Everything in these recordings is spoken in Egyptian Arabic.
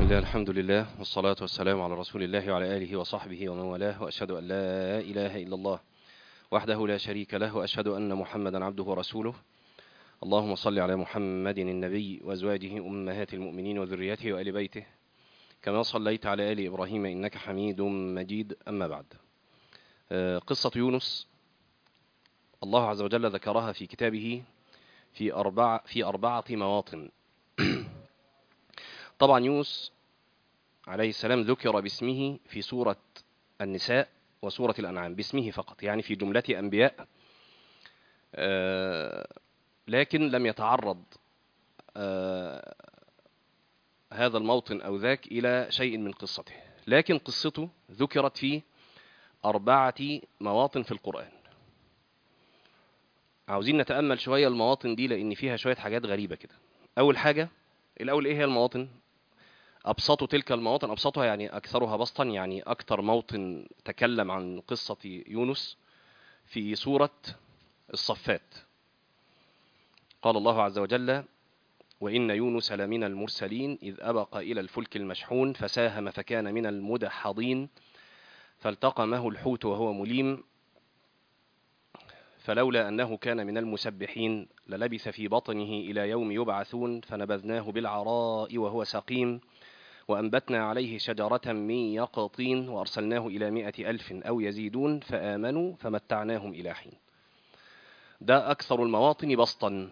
الله الحمد لله والصلاة والسلام على رسول الله وعلى آله وصحبه ومن والاه وأشهد أن لا إله إلا الله وحده لا شريك له وأشهد أن محمدا عبده ورسوله اللهم صل على محمد النبي وأزواجه أمهات المؤمنين وذريته وآل بيته كما صليت على آل إبراهيم إنك حميد مجيد أما بعد آه، قصة يونس الله عز وجل ذكرها في كتابه في أربع في أربعة مواطن طبعا يونس عليه السلام ذكر باسمه في سورة النساء وسورة الأنعام باسمه فقط يعني في جملة أنبياء آه، لكن لم يتعرض آه، هذا الموطن أو ذاك إلى شيء من قصته لكن قصته ذكرت في أربعة مواطن في القرآن عاوزين نتأمل شوية المواطن دي لأن فيها شوية حاجات غريبة كده أول حاجة الأول إيه هي المواطن أبسط تلك المواطن أبسطها يعني أكثرها بسطا يعني أكثر موطن تكلم عن قصة يونس في سورة الصفات قال الله عز وجل وإن يونس لمن المرسلين إذ أبق إلى الفلك المشحون فساهم فكان من المدحضين فالتقمه الحوت وهو مليم فلولا أنه كان من المسبحين للبث في بطنه إلى يوم يبعثون فنبذناه بالعراء وهو سقيم وأنبتنا عليه شجرة من يقطين وأرسلناه إلى مائة ألف أو يزيدون فآمنوا فمتعناهم إلى حين ده أكثر المواطن بسطا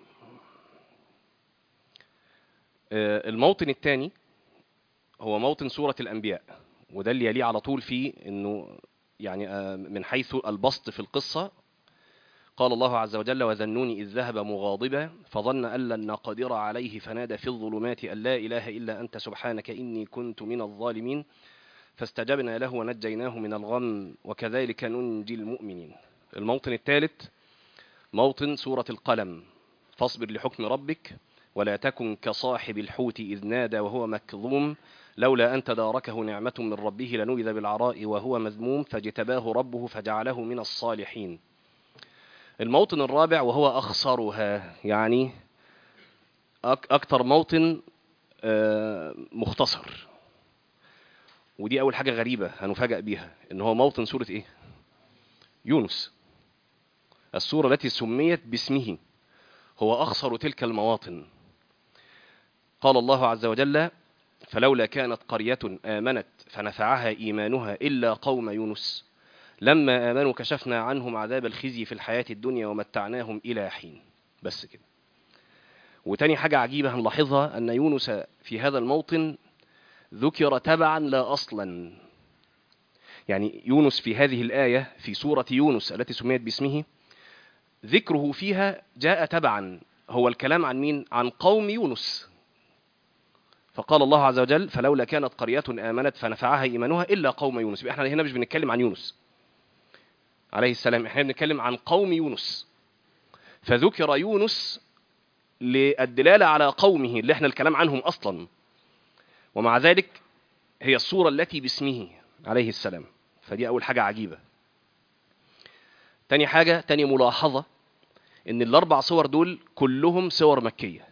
آه، الموطن الثاني هو موطن سورة الأنبياء وده اللي يليه على طول فيه انه يعني آه، من حيث البسط في القصة قال الله عز وجل وذنون إذ ذهب مغاضبا فظن أن لن نقدر عليه فنادى في الظلمات أن لا إله إلا أنت سبحانك إني كنت من الظالمين فاستجبنا له ونجيناه من الغم وكذلك ننجي المؤمنين الموطن الثالث موطن سورة القلم فاصبر لحكم ربك ولا تكن كصاحب الحوت إذ نادى وهو مكظوم لولا أن تداركه نعمة من ربه لنبذ بالعراء وهو مذموم فاجتباه ربه فجعله من الصالحين الموطن الرابع وهو أخصرها يعني أك- أكتر موطن آه، مختصر ودي أول حاجة غريبة هنفاجأ بيها إن هو موطن سورة إيه؟ يونس السورة التي سميت باسمه هو أخصر تلك المواطن قال الله عز وجل فلولا كانت قرية آمنت فنفعها إيمانها إلا قوم يونس لما آمنوا كشفنا عنهم عذاب الخزي في الحياة الدنيا ومتعناهم إلى حين بس كده وتاني حاجة عجيبة هنلاحظها أن يونس في هذا الموطن ذكر تبعا لا أصلا يعني يونس في هذه الآية في سورة يونس التي سميت باسمه ذكره فيها جاء تبعا هو الكلام عن مين؟ عن قوم يونس فقال الله عز وجل فلولا كانت قرية آمنت فنفعها إيمانها إلا قوم يونس يبقى احنا هنا مش بنتكلم عن يونس عليه السلام احنا بنتكلم عن قوم يونس فذكر يونس للدلالة على قومه اللي احنا الكلام عنهم أصلا ومع ذلك هي الصورة التي باسمه عليه السلام فدي أول حاجة عجيبة تاني حاجة تاني ملاحظة إن الأربع صور دول كلهم صور مكية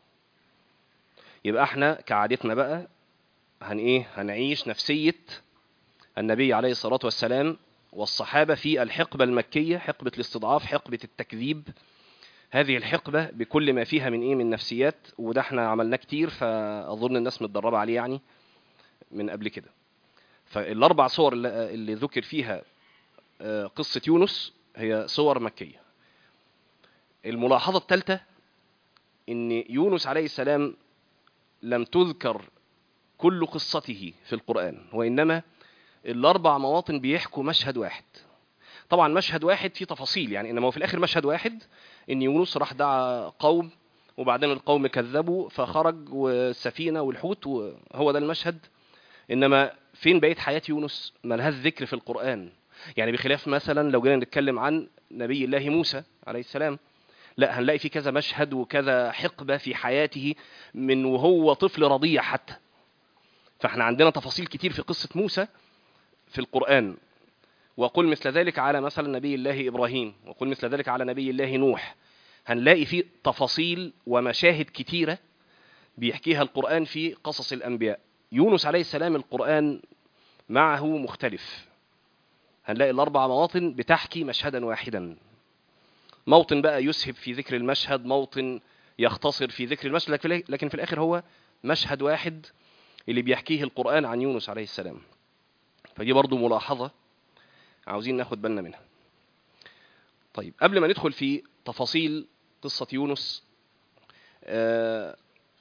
يبقى احنا كعادتنا بقى هن ايه هنعيش نفسية النبي عليه الصلاة والسلام والصحابة في الحقبة المكية حقبة الاستضعاف حقبة التكذيب هذه الحقبة بكل ما فيها من ايه من نفسيات وده احنا عملناه كتير فأظن الناس متدربة عليه يعني من قبل كده فالأربع صور اللي اللي ذكر فيها آه، قصة يونس هي صور مكية الملاحظة الثالثة ان يونس عليه السلام لم تذكر كل قصته في القرآن وإنما الأربع مواطن بيحكوا مشهد واحد طبعا مشهد واحد فيه تفاصيل يعني إنما هو في الآخر مشهد واحد إن يونس راح دعا قوم وبعدين القوم كذبوا فخرج والسفينة والحوت وهو ده المشهد إنما فين بقية حياة يونس ملهاش ذكر في القرآن يعني بخلاف مثلا لو جينا نتكلم عن نبي الله موسى عليه السلام لا هنلاقي في كذا مشهد وكذا حقبة في حياته من وهو طفل رضيع حتى فاحنا عندنا تفاصيل كتير في قصة موسى في القرآن وقل مثل ذلك على مثلا نبي الله إبراهيم وقل مثل ذلك على نبي الله نوح هنلاقي فيه تفاصيل ومشاهد كتيرة بيحكيها القرآن في قصص الأنبياء يونس عليه السلام القرآن معه مختلف هنلاقي الأربع مواطن بتحكي مشهدا واحدا موطن بقى يسهب في ذكر المشهد موطن يختصر في ذكر المشهد لكن- لكن في الآخر هو مشهد واحد اللي بيحكيه القرآن عن يونس عليه السلام فدي برضو ملاحظة عاوزين ناخد بالنا منها طيب قبل ما ندخل في تفاصيل قصة يونس آه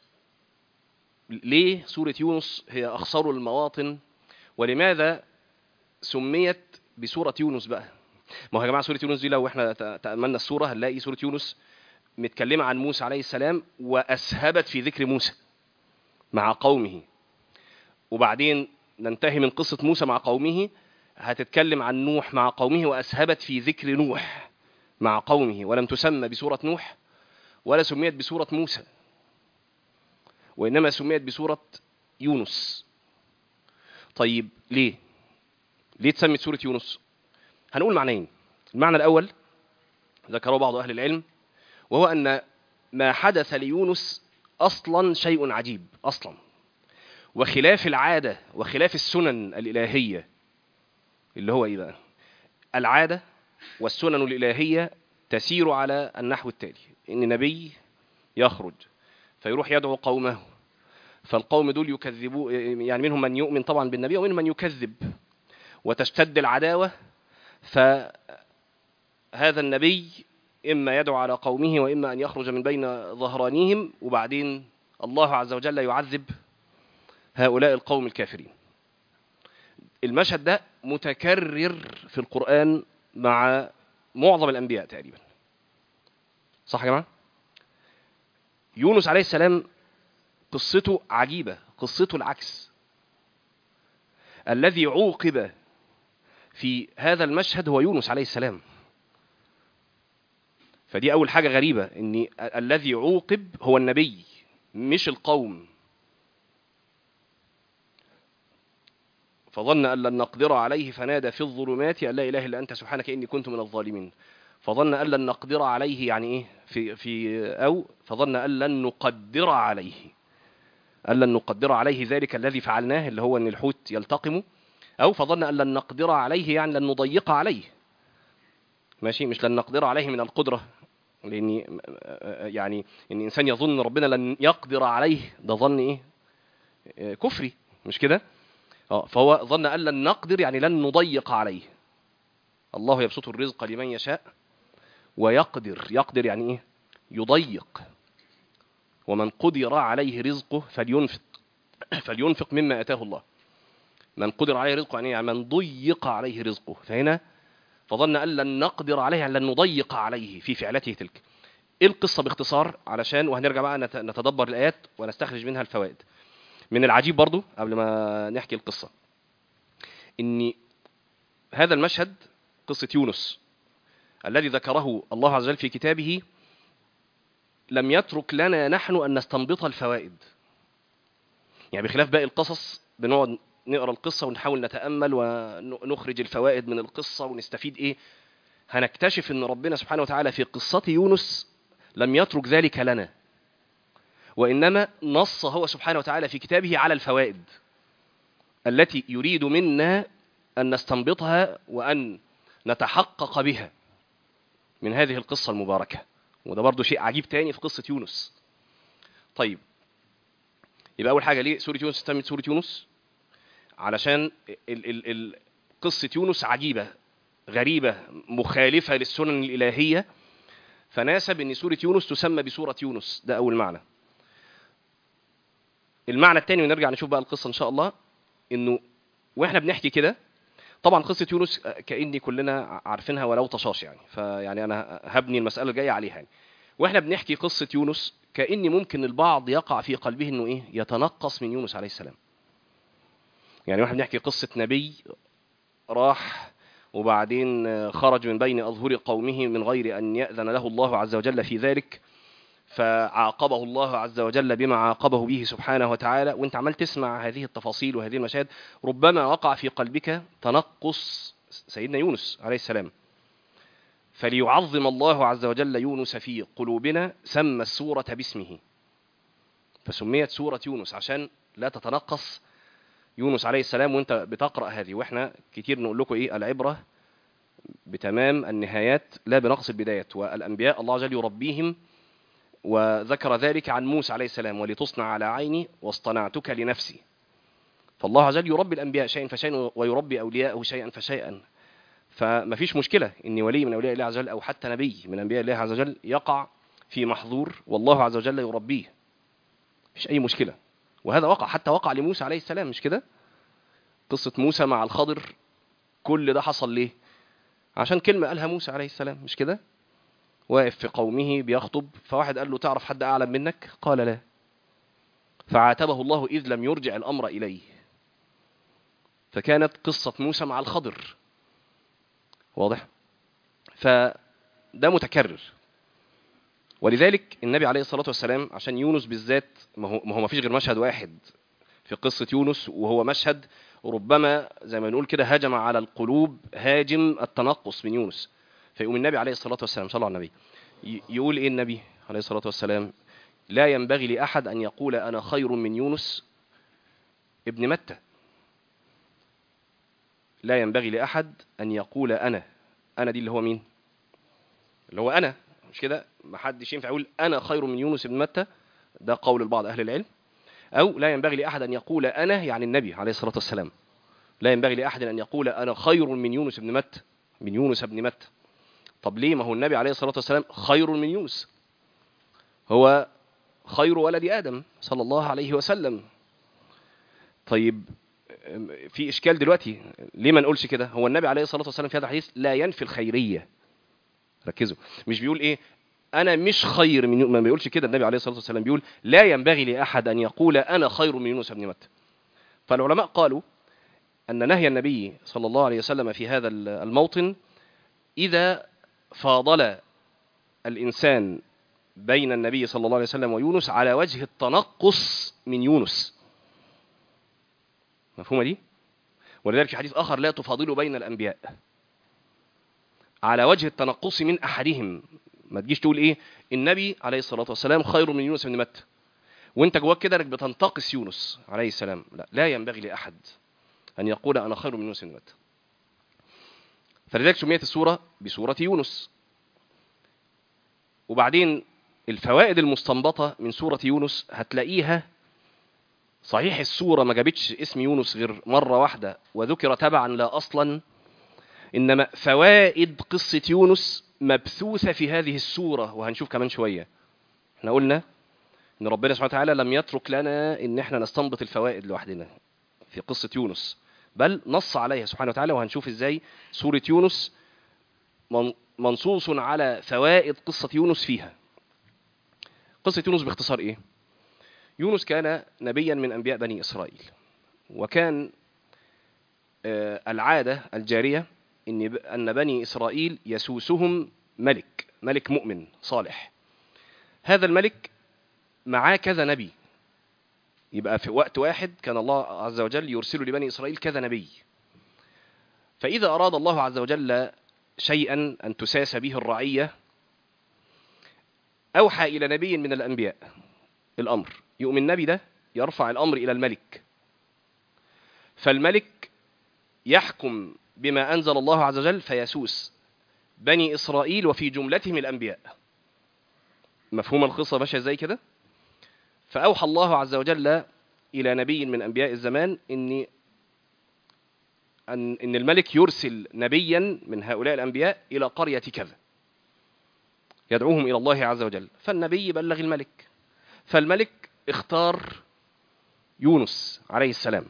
ليه سورة يونس هي أخصر المواطن ولماذا سميت بسورة يونس بقى ما هو يا جماعة سورة يونس دي لو احنا ت- تأملنا السورة هنلاقي سورة يونس متكلمة عن موسى عليه السلام وأسهبت في ذكر موسى مع قومه وبعدين ننتهي من قصة موسى مع قومه هتتكلم عن نوح مع قومه وأسهبت في ذكر نوح مع قومه ولم تسمى بسورة نوح ولا سميت بسورة موسى وإنما سميت بسورة يونس طيب ليه؟ ليه تسمي سورة يونس؟ هنقول معنيين المعنى الأول ذكره بعض أهل العلم وهو أن ما حدث ليونس أصلا شيء عجيب أصلا وخلاف العادة وخلاف السنن الإلهية اللي هو إيه بقى؟ العادة والسنن الإلهية تسير على النحو التالي إن نبي يخرج فيروح يدعو قومه فالقوم دول يكذبوا يعني منهم من يؤمن طبعا بالنبي ومنهم من يكذب وتشتد العداوة فهذا النبي إما يدعو على قومه وإما أن يخرج من بين ظهرانيهم وبعدين الله عز وجل يعذب هؤلاء القوم الكافرين المشهد ده متكرر في القرآن مع معظم الأنبياء تقريبا صح يا جماعة؟ يونس عليه السلام قصته عجيبة قصته العكس الذي عوقب في هذا المشهد هو يونس عليه السلام فدي أول حاجة غريبة إن ال- الذي عوقب هو النبي مش القوم فظن أن لن نقدر عليه فنادى في الظلمات أن لا إله إلا أنت سبحانك إني كنت من الظالمين فظن أن لن نقدر عليه يعني إيه في في أو فظن أن لن نقدر عليه أن لن نقدر عليه ذلك الذي فعلناه اللي هو أن الحوت يلتقمه أو فظن أن لن نقدر عليه يعني لن نضيق عليه ماشي مش لن نقدر عليه من القدرة لأن يعني إن إنسان يظن ربنا لن يقدر عليه ده ظن إيه آه، كفري مش كده اه فهو ظن أن لن نقدر يعني لن نضيق عليه الله يبسط الرزق لمن يشاء ويقدر يقدر يعني ايه يضيق ومن قدر عليه رزقه فلينفق فلينفق مما اتاه الله من قدر عليه رزقه يعني, يعني من ضيق عليه رزقه فهنا فظن ان لن نقدر عليه يعني لن نضيق عليه في فعلته تلك ايه القصه باختصار علشان وهنرجع بقى نت- نتدبر الايات ونستخرج منها الفوائد من العجيب برضو قبل ما نحكي القصه ان هذا المشهد قصه يونس الذي ذكره الله عز وجل في كتابه لم يترك لنا نحن أن نستنبط الفوائد يعني بخلاف باقي القصص بنقعد نقرا القصة ونحاول نتأمل ونخرج الفوائد من القصة ونستفيد إيه هنكتشف أن ربنا سبحانه وتعالى في قصة يونس لم يترك ذلك لنا وإنما نص هو سبحانه وتعالى في كتابه على الفوائد التي يريد منا أن نستنبطها وأن نتحقق بها من هذه القصة المباركة وده برضو شيء عجيب تاني في قصة يونس طيب يبقى أول حاجة ليه سورة يونس سميت سورة يونس علشان ال ال ال قصة يونس عجيبة غريبة مخالفة للسنن الإلهية فناسب أن سورة يونس تسمى بسورة يونس ده أول معنى المعنى الثاني ونرجع نشوف بقى القصة إن شاء الله إنه وإحنا بنحكي كده طبعا قصه يونس كاني كلنا عارفينها ولو طشاش يعني فيعني انا هبني المساله الجايه عليها يعني واحنا بنحكي قصه يونس كاني ممكن البعض يقع في قلبه انه ايه يتنقص من يونس عليه السلام يعني واحنا بنحكي قصه نبي راح وبعدين خرج من بين اظهر قومه من غير ان ياذن له الله عز وجل في ذلك فعاقبه الله عز وجل بما عاقبه به سبحانه وتعالى وانت عمال تسمع هذه التفاصيل وهذه المشاهد ربما وقع في قلبك تنقص سيدنا يونس عليه السلام فليعظم الله عز وجل يونس في قلوبنا سمى السورة باسمه فسميت سورة يونس عشان لا تتنقص يونس عليه السلام وانت بتقرأ هذه واحنا كتير نقول لكم ايه العبرة بتمام النهايات لا بنقص البدايات والأنبياء الله جل يربيهم وذكر ذلك عن موسى عليه السلام ولتصنع على عيني واصطنعتك لنفسي فالله عز وجل يربي الأنبياء شيئا فشيئا ويربي أولياءه شيئا فشيئا فما فيش مشكلة إن ولي من أولياء الله عز وجل أو حتى نبي من أنبياء الله عز وجل يقع في محظور والله عز وجل يربيه مفيش أي مشكلة وهذا وقع حتى وقع لموسى عليه السلام مش كده قصة موسى مع الخضر كل ده حصل ليه عشان كلمة قالها موسى عليه السلام مش كده واقف في قومه بيخطب فواحد قال له تعرف حد أعلم منك قال لا فعاتبه الله إذ لم يرجع الأمر إليه فكانت قصة موسى مع الخضر واضح فده متكرر ولذلك النبي عليه الصلاة والسلام عشان يونس بالذات ما هو ما هو ما فيش غير مشهد واحد في قصة يونس وهو مشهد ربما زي ما نقول كده هجم على القلوب هاجم التنقص من يونس فيقوم النبي عليه الصلاة والسلام صلى على النبي ي- يقول ايه النبي عليه الصلاة والسلام لا ينبغي لأحد أن يقول أنا خير من يونس ابن متى لا ينبغي لأحد أن يقول أنا أنا دي اللي هو مين اللي هو أنا مش كده ما حدش ينفع يقول أنا خير من يونس ابن متى ده قول البعض أهل العلم أو لا ينبغي لأحد أن يقول أنا يعني النبي عليه الصلاة والسلام لا ينبغي لأحد أن يقول أنا خير من يونس ابن متى من يونس ابن متى طب ليه ما هو النبي عليه الصلاة والسلام خير من يونس هو خير ولد آدم صلى الله عليه وسلم طيب في إشكال دلوقتي ليه ما نقولش كده هو النبي عليه الصلاة والسلام في هذا الحديث لا ينفي الخيرية ركزوا مش بيقول إيه أنا مش خير من يونس ما بيقولش كده النبي عليه الصلاة والسلام بيقول لا ينبغي لأحد أن يقول أنا خير من يونس بن متى فالعلماء قالوا أن نهي النبي صلى الله عليه وسلم في هذا الموطن إذا فاضل الإنسان بين النبي صلى الله عليه وسلم ويونس على وجه التنقص من يونس مفهومة دي؟ ولذلك في حديث آخر لا تفاضلوا بين الأنبياء على وجه التنقص من أحدهم ما تجيش تقول إيه النبي عليه الصلاة والسلام خير من يونس بن متى وانت جواك كده انك بتنتقص يونس عليه السلام لا لا ينبغي لأحد أن يقول أنا خير من يونس بن متى فلذلك سميت السورة بسورة يونس وبعدين الفوائد المستنبطة من سورة يونس هتلاقيها صحيح السورة ما جابتش اسم يونس غير مرة واحدة وذكر تبعا لا أصلا إنما فوائد قصة يونس مبثوثة في هذه السورة وهنشوف كمان شوية احنا قلنا إن ربنا سبحانه وتعالى لم يترك لنا إن احنا نستنبط الفوائد لوحدنا في قصة يونس بل نص عليها سبحانه وتعالى وهنشوف ازاي سورة يونس منصوص على فوائد قصة يونس فيها قصة يونس باختصار ايه يونس كان نبيا من انبياء بني اسرائيل وكان العادة الجارية ان ان بني اسرائيل يسوسهم ملك ملك مؤمن صالح هذا الملك معاه كذا نبي يبقى في وقت واحد كان الله عز وجل يرسل لبني إسرائيل كذا نبي فإذا أراد الله عز وجل شيئا أن تساس به الرعية أوحى إلى نبي من الأنبياء الأمر يؤمن النبي ده يرفع الأمر إلى الملك فالملك يحكم بما أنزل الله عز وجل فيسوس بني إسرائيل وفي جملتهم الأنبياء مفهوم القصة ماشية زي كده فأوحى الله عز وجل إلى نبي من أنبياء الزمان إن أن إن الملك يرسل نبيا من هؤلاء الأنبياء إلى قرية كذا يدعوهم إلى الله عز وجل فالنبي يبلغ الملك فالملك اختار يونس عليه السلام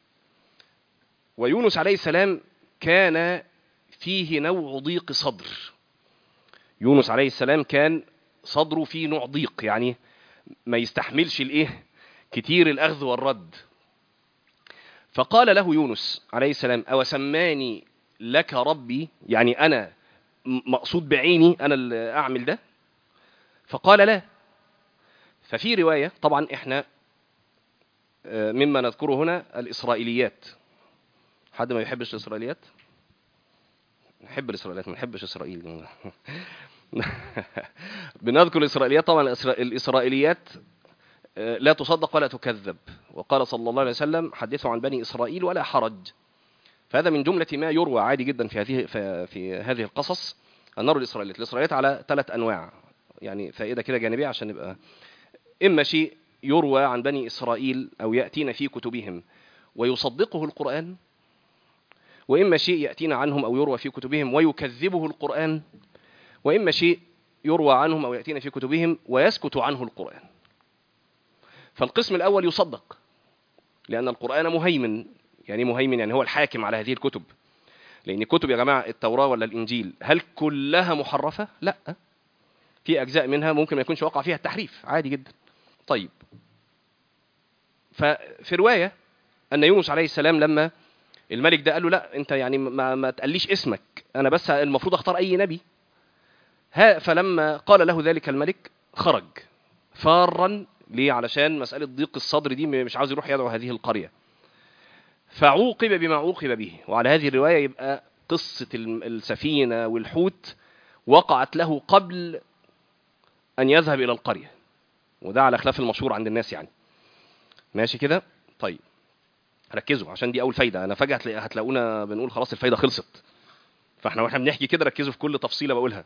ويونس عليه السلام كان فيه نوع ضيق صدر يونس عليه السلام كان صدره فيه نوع ضيق يعني ما يستحملش الايه كتير الاخذ والرد فقال له يونس عليه السلام او سماني لك ربي يعني انا مقصود بعيني انا اللي اعمل ده فقال لا ففي روايه طبعا احنا مما نذكره هنا الاسرائيليات حد ما يحبش الاسرائيليات نحب الاسرائيليات ما نحبش اسرائيل بنذكر الاسرائيليات طبعا الاسرائيليات آه، لا تصدق ولا تكذب وقال صلى الله عليه وسلم حدثوا عن بني إسرائيل ولا حرج فهذا من جملة ما يروى عادي جدا في هذه في- في هذه القصص النار الإسرائيلية الإسرائيليات على ثلاث أنواع يعني فائدة كده جانبية عشان نبقى إما شيء يروى عن بني إسرائيل أو يأتينا في كتبهم ويصدقه القرآن وإما شيء يأتينا عنهم أو يروى في كتبهم ويكذبه القرآن وإما شيء يروى عنهم أو يأتينا في كتبهم ويسكت عنه القرآن فالقسم الأول يصدق لأن القرآن مهيمن يعني إيه مهيمن يعني هو الحاكم على هذه الكتب لأن كتب يا جماعة التوراة ولا الإنجيل هل كلها محرفة؟ لا في أجزاء منها ممكن ما يكونش وقع فيها التحريف عادي جدا طيب ففي رواية أن يونس عليه السلام لما الملك ده قال له لا أنت يعني ما, ما تقليش اسمك أنا بس المفروض أختار أي نبي ها فلما قال له ذلك الملك خرج فارا ليه علشان مسألة ضيق الصدر دي مش عاوز يروح يدعو هذه القرية فعوقب بما عوقب به وعلى هذه الرواية يبقى قصة الم- السفينة والحوت وقعت له قبل أن يذهب إلى القرية وده على خلاف المشهور عند الناس يعني ماشي كده طيب ركزوا عشان دي أول فايدة أنا فجأة هتلاقي- هتلاقونا بنقول خلاص الفايدة خلصت فاحنا واحنا بنحكي كده ركزوا في كل تفصيلة بقولها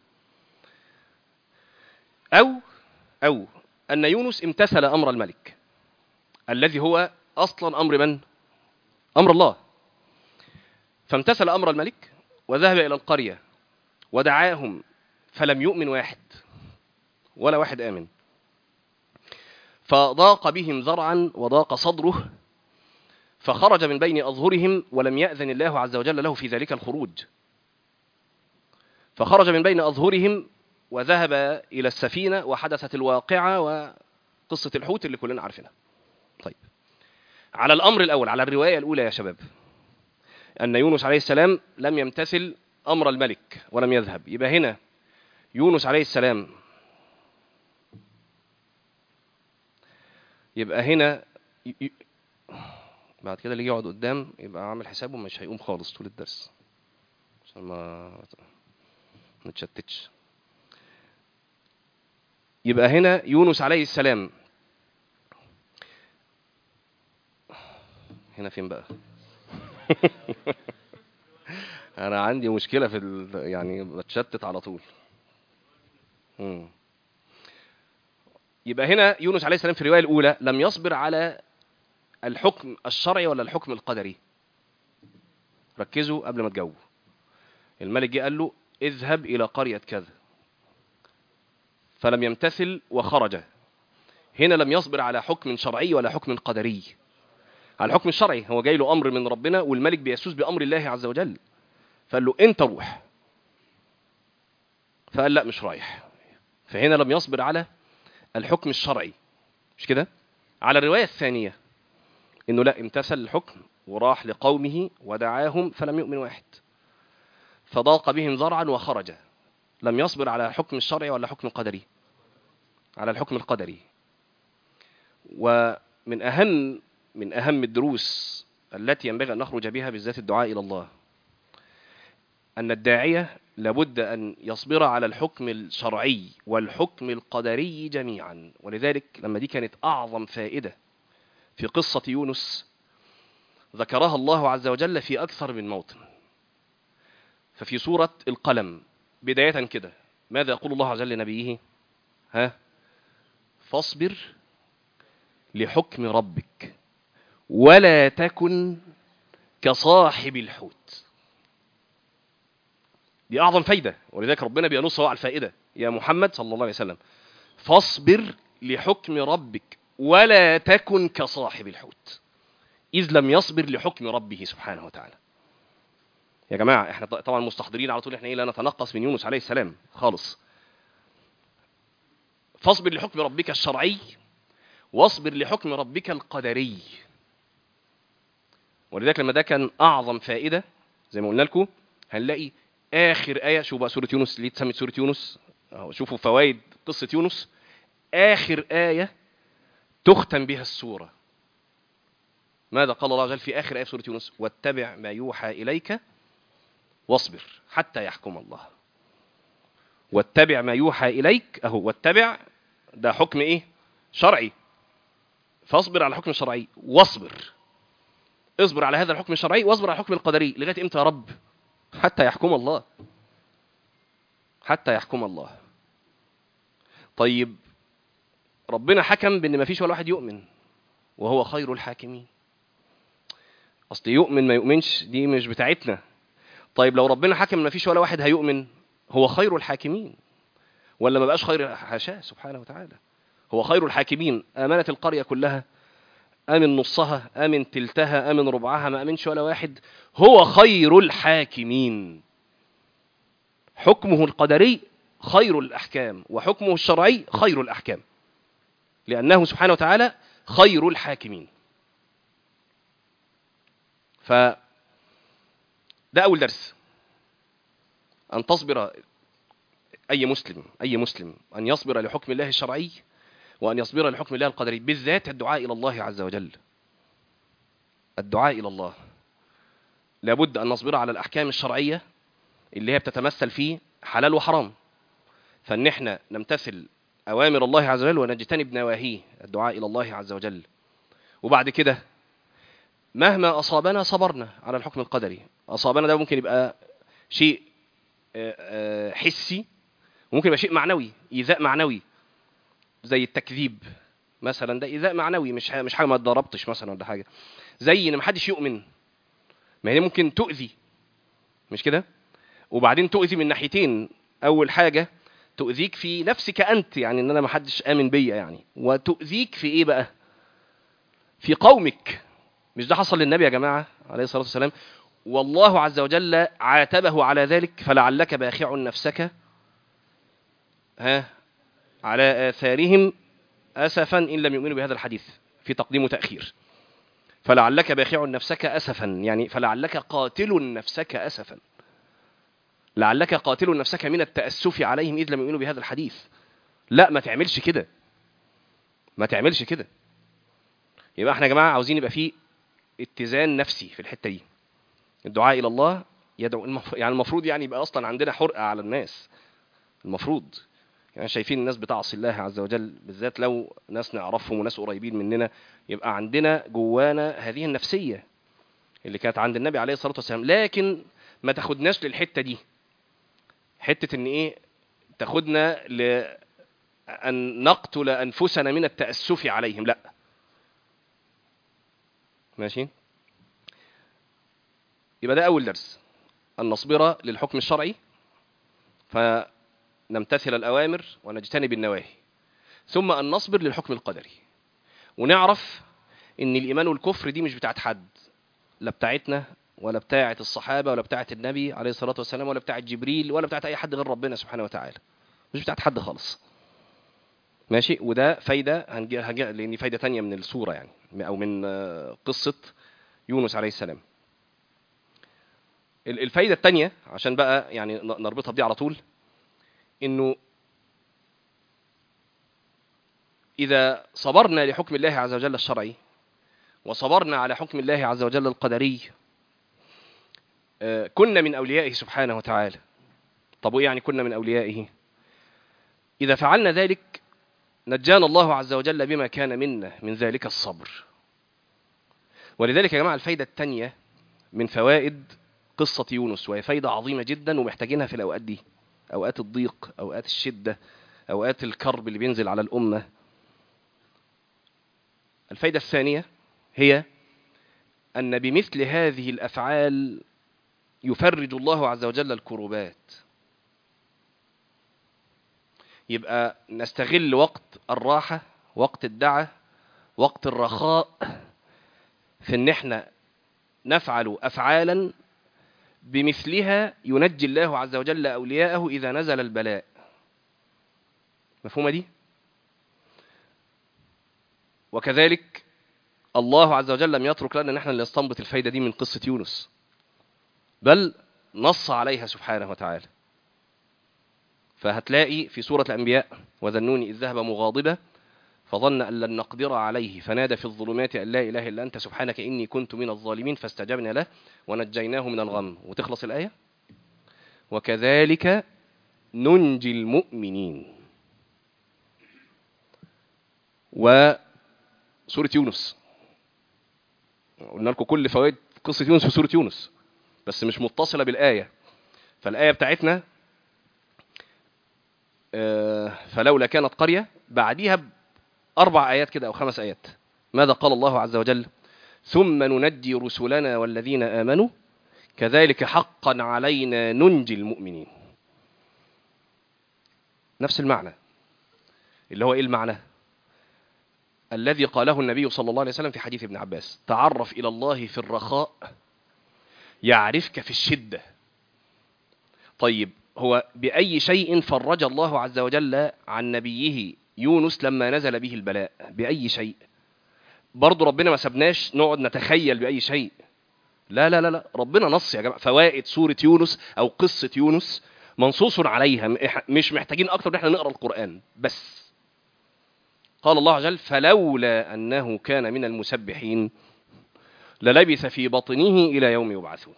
أو أو أن يونس امتثل أمر الملك الذي هو أصلا أمر من؟ أمر الله فامتثل أمر الملك وذهب إلى القرية ودعاهم فلم يؤمن واحد ولا واحد آمن فضاق بهم ذرعا وضاق صدره فخرج من بين أظهرهم ولم يأذن الله عز وجل له في ذلك الخروج فخرج من بين أظهرهم وذهب إلى السفينة وحدثت الواقعة وقصة الحوت اللي كلنا عارفينها طيب على الأمر الأول على الرواية الأولى يا شباب أن يونس عليه السلام لم يمتثل أمر الملك ولم يذهب يبقى هنا يونس عليه السلام يبقى هنا ي... ي... بعد كده اللي يجي يقعد قدام يبقى عامل حسابه مش هيقوم خالص طول الدرس عشان ما ما نتشتتش يبقى هنا يونس عليه السلام هنا فين بقى انا عندي مشكله في ال... يعني بتشتت على طول مم. يبقى هنا يونس عليه السلام في الروايه الاولى لم يصبر على الحكم الشرعي ولا الحكم القدري ركزوا قبل ما تجاوبوا الملك جه قال له اذهب الى قريه كذا فلم يمتثل وخرج هنا لم يصبر على حكم شرعي ولا حكم قدري على الحكم الشرعي هو جاي له امر من ربنا والملك بيسوس بامر الله عز وجل فقال له انت روح فقال لا مش رايح فهنا لم يصبر على الحكم الشرعي مش كده على الروايه الثانيه انه لا امتثل الحكم وراح لقومه ودعاهم فلم يؤمن واحد فضاق بهم ذرعا وخرج لم يصبر على الحكم الشرعي ولا الحكم القدري على الحكم القدري ومن اهم من اهم الدروس التي ينبغي ان نخرج بها بالذات الدعاء الى الله ان الداعيه لابد ان يصبر على الحكم الشرعي والحكم القدري جميعا ولذلك لما دي كانت اعظم فائده في قصه يونس ذكرها الله عز وجل في اكثر من موطن ففي سوره القلم بدايه كده ماذا يقول الله عز وجل لنبيه ها فاصبر لحكم ربك ولا تكن كصاحب الحوت دي اعظم فايده ولذلك ربنا بينص على الفائده يا محمد صلى الله عليه وسلم فاصبر لحكم ربك ولا تكن كصاحب الحوت اذ لم يصبر لحكم ربه سبحانه وتعالى يا جماعه احنا طبعا مستحضرين على طول احنا ايه لا نتنقص من يونس عليه السلام خالص فاصبر لحكم ربك الشرعي واصبر لحكم ربك القدري ولذلك لما ده كان اعظم فائده زي ما قلنا لكم هنلاقي اخر ايه شوفوا بقى سوره يونس ليه اتسمت سوره يونس اهو شوفوا فوائد قصه يونس اخر ايه تختم بها السوره ماذا قال الله عز وجل في اخر ايه في سوره يونس واتبع ما يوحى اليك واصبر حتى يحكم الله واتبع ما يوحى اليك اهو واتبع ده حكم ايه شرعي فاصبر على الحكم الشرعي واصبر اصبر على هذا الحكم الشرعي واصبر على الحكم القدري لغايه امتى يا رب حتى يحكم الله حتى يحكم الله طيب ربنا حكم بان ما فيش ولا واحد يؤمن وهو خير الحاكمين اصل يؤمن ما يؤمنش دي مش بتاعتنا طيب لو ربنا حكم ما فيش ولا واحد هيؤمن هو خير الحاكمين ولا ما بقاش خير حاشاه سبحانه وتعالى هو خير الحاكمين امنت القريه كلها امن نصها امن تلتها امن ربعها ما امنش ولا واحد هو خير الحاكمين حكمه القدري خير الاحكام وحكمه الشرعي خير الاحكام لانه سبحانه وتعالى خير الحاكمين ف ده اول درس ان تصبر اي مسلم اي مسلم ان يصبر لحكم الله الشرعي وان يصبر لحكم الله القدري بالذات الدعاء الى الله عز وجل الدعاء الى الله لابد ان نصبر على الاحكام الشرعيه اللي هي بتتمثل في حلال وحرام فان احنا نمتثل اوامر الله عز وجل ونجتنب نواهيه الدعاء الى الله عز وجل وبعد كده مهما اصابنا صبرنا على الحكم القدري اصابنا ده ممكن يبقى شيء حسي وممكن يبقى شيء معنوي ايذاء معنوي زي التكذيب مثلا ده ايذاء معنوي مش مش حاجه ما اتضربتش مثلا ولا حاجه زي ان ما حدش يؤمن ما هي ممكن تؤذي مش كده وبعدين تؤذي من ناحيتين اول حاجه تؤذيك في نفسك انت يعني ان انا ما حدش امن بيا يعني وتؤذيك في ايه بقى في قومك مش ده حصل للنبي يا جماعه عليه الصلاه والسلام والله عز وجل عاتبه على ذلك فلعلك باخع نفسك ها على آثارهم أسفا إن لم يؤمنوا بهذا الحديث في تقديم وتأخير فلعلك باخع نفسك أسفا يعني فلعلك قاتل نفسك أسفا لعلك قاتل نفسك من التأسف عليهم إذ لم يؤمنوا بهذا الحديث لا ما تعملش كده ما تعملش كده يبقى احنا يا جماعة عاوزين يبقى في اتزان نفسي في الحتة دي الدعاء إلى الله يدعو المف... يعني المفروض يعني يبقى أصلا عندنا حرقة على الناس المفروض يعني شايفين الناس بتعصي الله عز وجل بالذات لو ناس نعرفهم وناس قريبين مننا يبقى عندنا جوانا هذه النفسية اللي كانت عند النبي عليه الصلاة والسلام لكن ما تاخدناش للحتة دي حتة ان ايه تاخدنا لأن نقتل أنفسنا من التأسف عليهم لا ماشي يبقى ده أول درس أن نصبر للحكم الشرعي فنمتثل الأوامر ونجتنب النواهي ثم أن نصبر للحكم القدري ونعرف ان الإيمان والكفر دي مش بتاعت حد لا بتاعتنا ولا بتاعة الصحابة ولا بتاعة النبي عليه الصلاة والسلام ولا بتاعة جبريل ولا بتاعة أي حد غير ربنا سبحانه وتعالى مش بتاعة حد خالص ماشي وده فايدة هنجي هنجي لأن فايدة تانية من السورة يعني أو من قصة يونس عليه السلام الفايدة التانية عشان بقى يعني نربطها بدي على طول إنه إذا صبرنا لحكم الله عز وجل الشرعي وصبرنا على حكم الله عز وجل القدري كنا من أوليائه سبحانه وتعالى طب وإيه يعني كنا من أوليائه إذا فعلنا ذلك نجانا الله عز وجل بما كان منا من ذلك الصبر ولذلك يا جماعة الفايدة الثانية من فوائد قصة يونس وهي فايدة عظيمة جدا ومحتاجينها في الأوقات دي أوقات الضيق أوقات الشدة أوقات الكرب اللي بينزل على الأمة الفايدة الثانية هي أن بمثل هذه الأفعال يفرج الله عز وجل الكروبات يبقى نستغل وقت الراحة وقت الدعة وقت الرخاء في ان احنا نفعل افعالا بمثلها ينجي الله عز وجل اولياءه اذا نزل البلاء مفهومه دي وكذلك الله عز وجل لم يترك لنا ان احنا نستنبط الفايده دي من قصه يونس بل نص عليها سبحانه وتعالى فهتلاقي في سورة الأنبياء وذنون إذ ذهب مغاضبا فظن أن لن نقدر عليه فنادى في الظلمات أن لا إله إلا أنت سبحانك إني كنت من الظالمين فاستجبنا له ونجيناه من الغم وتخلص الآية وكذلك ننجي المؤمنين سورة يونس قلنا لكم كل فوائد قصة يونس في سورة يونس بس مش متصلة بالآية فالآية بتاعتنا آه، فلولا كانت قرية بعديها أربع آيات كده أو خمس آيات ماذا قال الله عز وجل ثم ننجي رسلنا والذين آمنوا كذلك حقا علينا ننجي المؤمنين نفس المعنى اللي هو ايه المعنى الذي قاله النبي صلى الله عليه وسلم في حديث ابن عباس تعرف الى الله في الرخاء يعرفك في الشده طيب هو باي شيء فرج الله عز وجل عن نبيه يونس لما نزل به البلاء باي شيء برضه ربنا ما سبناش نقعد نتخيل باي شيء لا لا لا لا ربنا نص يا جماعه فوائد سوره يونس او قصه يونس منصوص عليها م- إح- مش محتاجين اكتر ان احنا نقرا القران بس قال الله عز وجل فلولا انه كان من المسبحين للبث في بطنه الى يوم يبعثون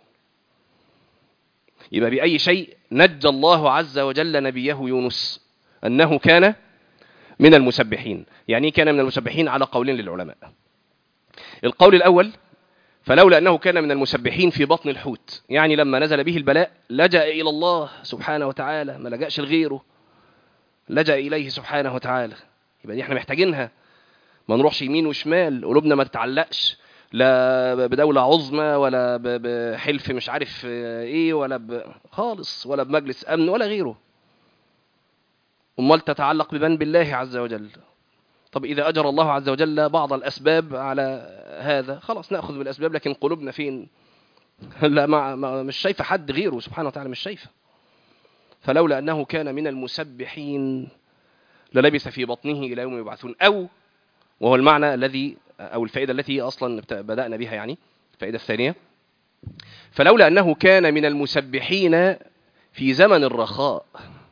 يبقى باي شيء نجى الله عز وجل نبيه يونس انه كان من المسبحين يعني إيه كان من المسبحين على قولين للعلماء القول الاول فلولا انه كان من المسبحين في بطن الحوت يعني لما نزل به البلاء لجا الى الله سبحانه وتعالى ما لجاش لغيره لجا اليه سبحانه وتعالى يبقى دي احنا محتاجينها ما نروحش يمين وشمال قلوبنا ما تتعلقش لا بدولة عظمى ولا ب- بحلف مش عارف ايه ولا ب... خالص ولا بمجلس امن ولا غيره امال تتعلق بمن بالله عز وجل طب إذا أجر الله عز وجل بعض الأسباب على هذا خلاص نأخذ بالأسباب لكن قلوبنا فين لا ما ما مش شايفة حد غيره سبحانه وتعالى مش شايفة فلولا أنه كان من المسبحين للبث في بطنه إلى يوم يبعثون أو وهو المعنى الذي أو الفائدة التي أصلا بت- بدأنا بها يعني الفائدة الثانية فلولا أنه كان من المسبحين في زمن الرخاء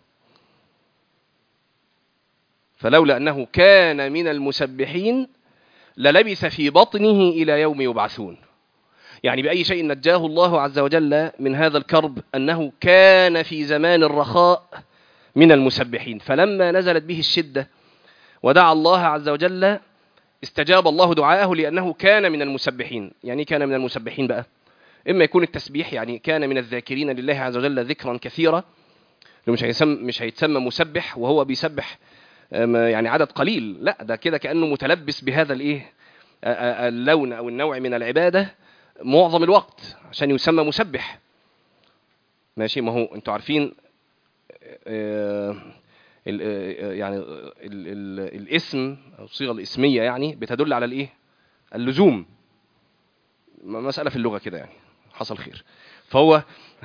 فلولا أنه كان من المسبحين للبث في بطنه إلى يوم يبعثون يعني بأي شيء نجاه الله عز وجل من هذا الكرب أنه كان في زمان الرخاء من المسبحين فلما نزلت به الشدة ودعا الله عز وجل استجاب الله دعاءه لأنه كان من المسبحين يعني إيه كان من المسبحين بقى إما يكون التسبيح يعني كان من الذاكرين لله عز وجل ذكرا كثيرا مش هيسمى مش هيتسمى مسبح وهو بيسبح أم، يعني عدد قليل لا ده كده كانه متلبس بهذا الايه أ- أ- اللون او النوع من العباده معظم الوقت عشان يسمى مسبح ماشي ما هو انتوا عارفين آه، ال- آه، يعني ال- ال- الاسم او الصيغه الاسميه يعني بتدل على الايه اللزوم م- مساله في اللغه كده يعني حصل خير فهو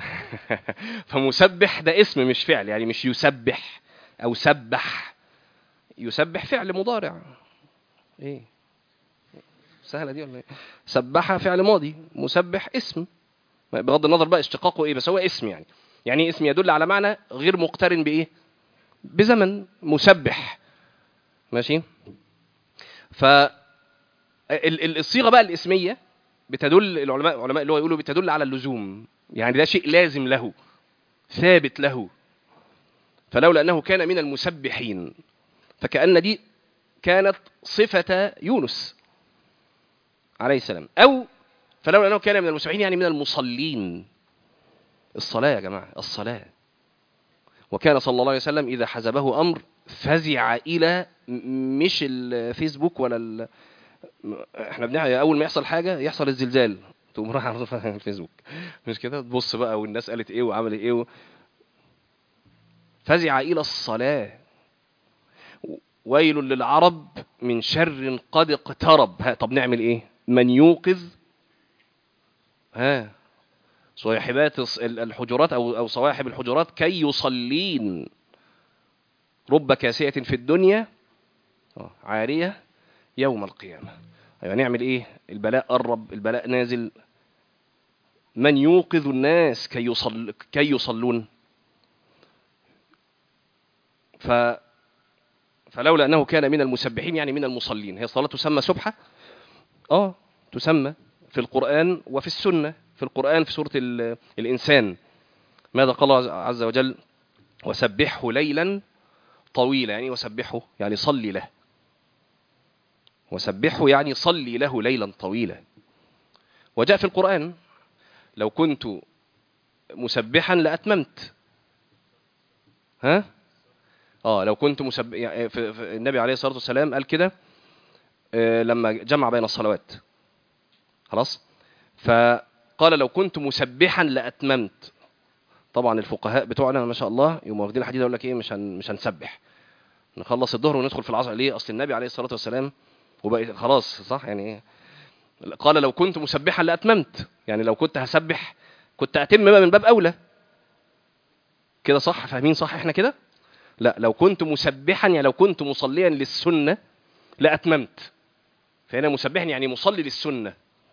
فمسبح ده اسم مش فعل يعني مش يسبح او سبح يسبح فعل مضارع ايه سهله دي ولا ايه سبح فعل ماضي مسبح اسم بغض النظر بقى اشتقاقه ايه بس هو اسم يعني يعني إيه اسم يدل على معنى غير مقترن بايه بزمن مسبح ماشي ف ال- ال- الصيغه بقى الاسميه بتدل العلماء علماء اللغه يقولوا بتدل على اللزوم يعني ده شيء لازم له ثابت له فلولا انه كان من المسبحين فكأن دي كانت صفة يونس عليه السلام أو فلولا أنه كان من المسبحين يعني من المصلين الصلاة يا جماعة الصلاة وكان صلى الله عليه وسلم إذا حزبه أمر فزع إلى م- مش الفيسبوك ولا ال... م- احنا بنعمل أول ما يحصل حاجة يحصل الزلزال تقوم رايح على طول على الفيسبوك مش كده تبص بقى والناس قالت ايه وعملت ايه و... فزع إلى الصلاة ويل للعرب من شر قد اقترب ها طب نعمل ايه من يوقظ ها صاحبات الص- ال- الحجرات او او صواحب الحجرات كي يصلين رب كاسية في الدنيا آه، عارية يوم القيامة أيوة نعمل ايه البلاء قرب البلاء نازل من يوقظ الناس كي يصل كي يصلون ف فلولا انه كان من المسبحين يعني من المصلين هي الصلاه تسمى سبحه اه تسمى في القران وفي السنه في القران في سوره ال- الانسان ماذا قال الله عز وجل وسبحه ليلا طويلا يعني وسبحه يعني صلي له وسبحه يعني صلي له ليلا طويلا وجاء في القرآن لو كنت مسبحا لأتممت ها اه لو كنت مسب... يعني في... في النبي عليه الصلاة والسلام قال كده آه، لما جمع بين الصلوات خلاص فقال لو كنت مسبحا لأتممت طبعا الفقهاء بتوعنا ما شاء الله يقوموا واخدين الحديث يقول لك ايه مش هن... مش هنسبح نخلص الظهر وندخل في العصر ليه اصل النبي عليه الصلاه والسلام وبقى خلاص صح يعني ايه قال لو كنت مسبحا لاتممت يعني لو كنت هسبح كنت اتم بقى من باب اولى كده صح فاهمين صح احنا كده لا لو كنت مسبحا يعني لو كنت مصليا للسنه لاتممت فهنا مسبحا يعني مصلي للسنه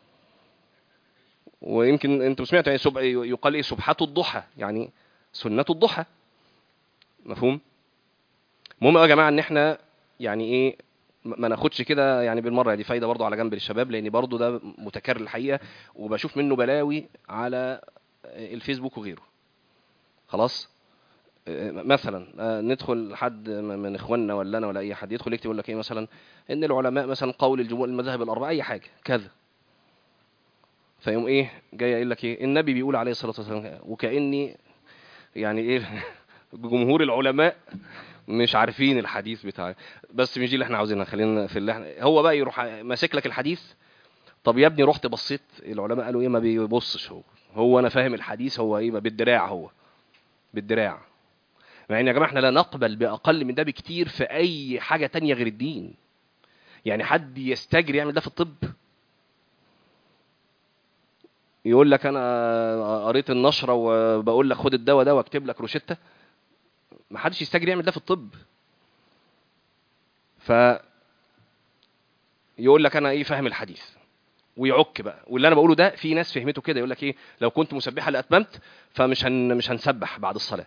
ويمكن انتم سمعتوا يعني سب... يقال ايه سبحة الضحى يعني سنة الضحى مفهوم المهم يا جماعه ان احنا يعني ايه ما ما ناخدش كده يعني بالمره دي فايده برضو على جنب للشباب لان برضو ده متكرر الحقيقه وبشوف منه بلاوي على الفيسبوك وغيره خلاص آه، مثلا آه، ندخل حد من اخواننا ولا انا ولا اي حد يدخل يكتب يقول لك ايه مثلا ان العلماء مثلا قول الجمهور المذاهب الاربعه اي حاجه كذا فيقوم ايه جاي قايل لك ايه النبي بيقول عليه الصلاه والسلام وكاني يعني ايه جمهور العلماء مش عارفين الحديث بتاع بس مش دي اللي احنا عاوزينها خلينا في اللي احنا هو بقى يروح ماسك لك الحديث طب يا ابني رحت بصيت العلماء قالوا ايه ما بيبصش هو هو انا فاهم الحديث هو ايه بالدراع هو بالدراع مع ان يا جماعه احنا لا نقبل باقل من ده بكتير في اي حاجه تانية غير الدين يعني حد يستجري يعمل ده في الطب يقول لك انا قريت النشره وبقول لك خد الدواء ده واكتب لك روشته ما حدش يستجري يعمل ده في الطب ف يقول لك انا ايه فاهم الحديث ويعك بقى واللي انا بقوله ده في ناس فهمته كده يقول لك ايه لو كنت مسبحا لاتممت فمش هن مش هنسبح بعد الصلاه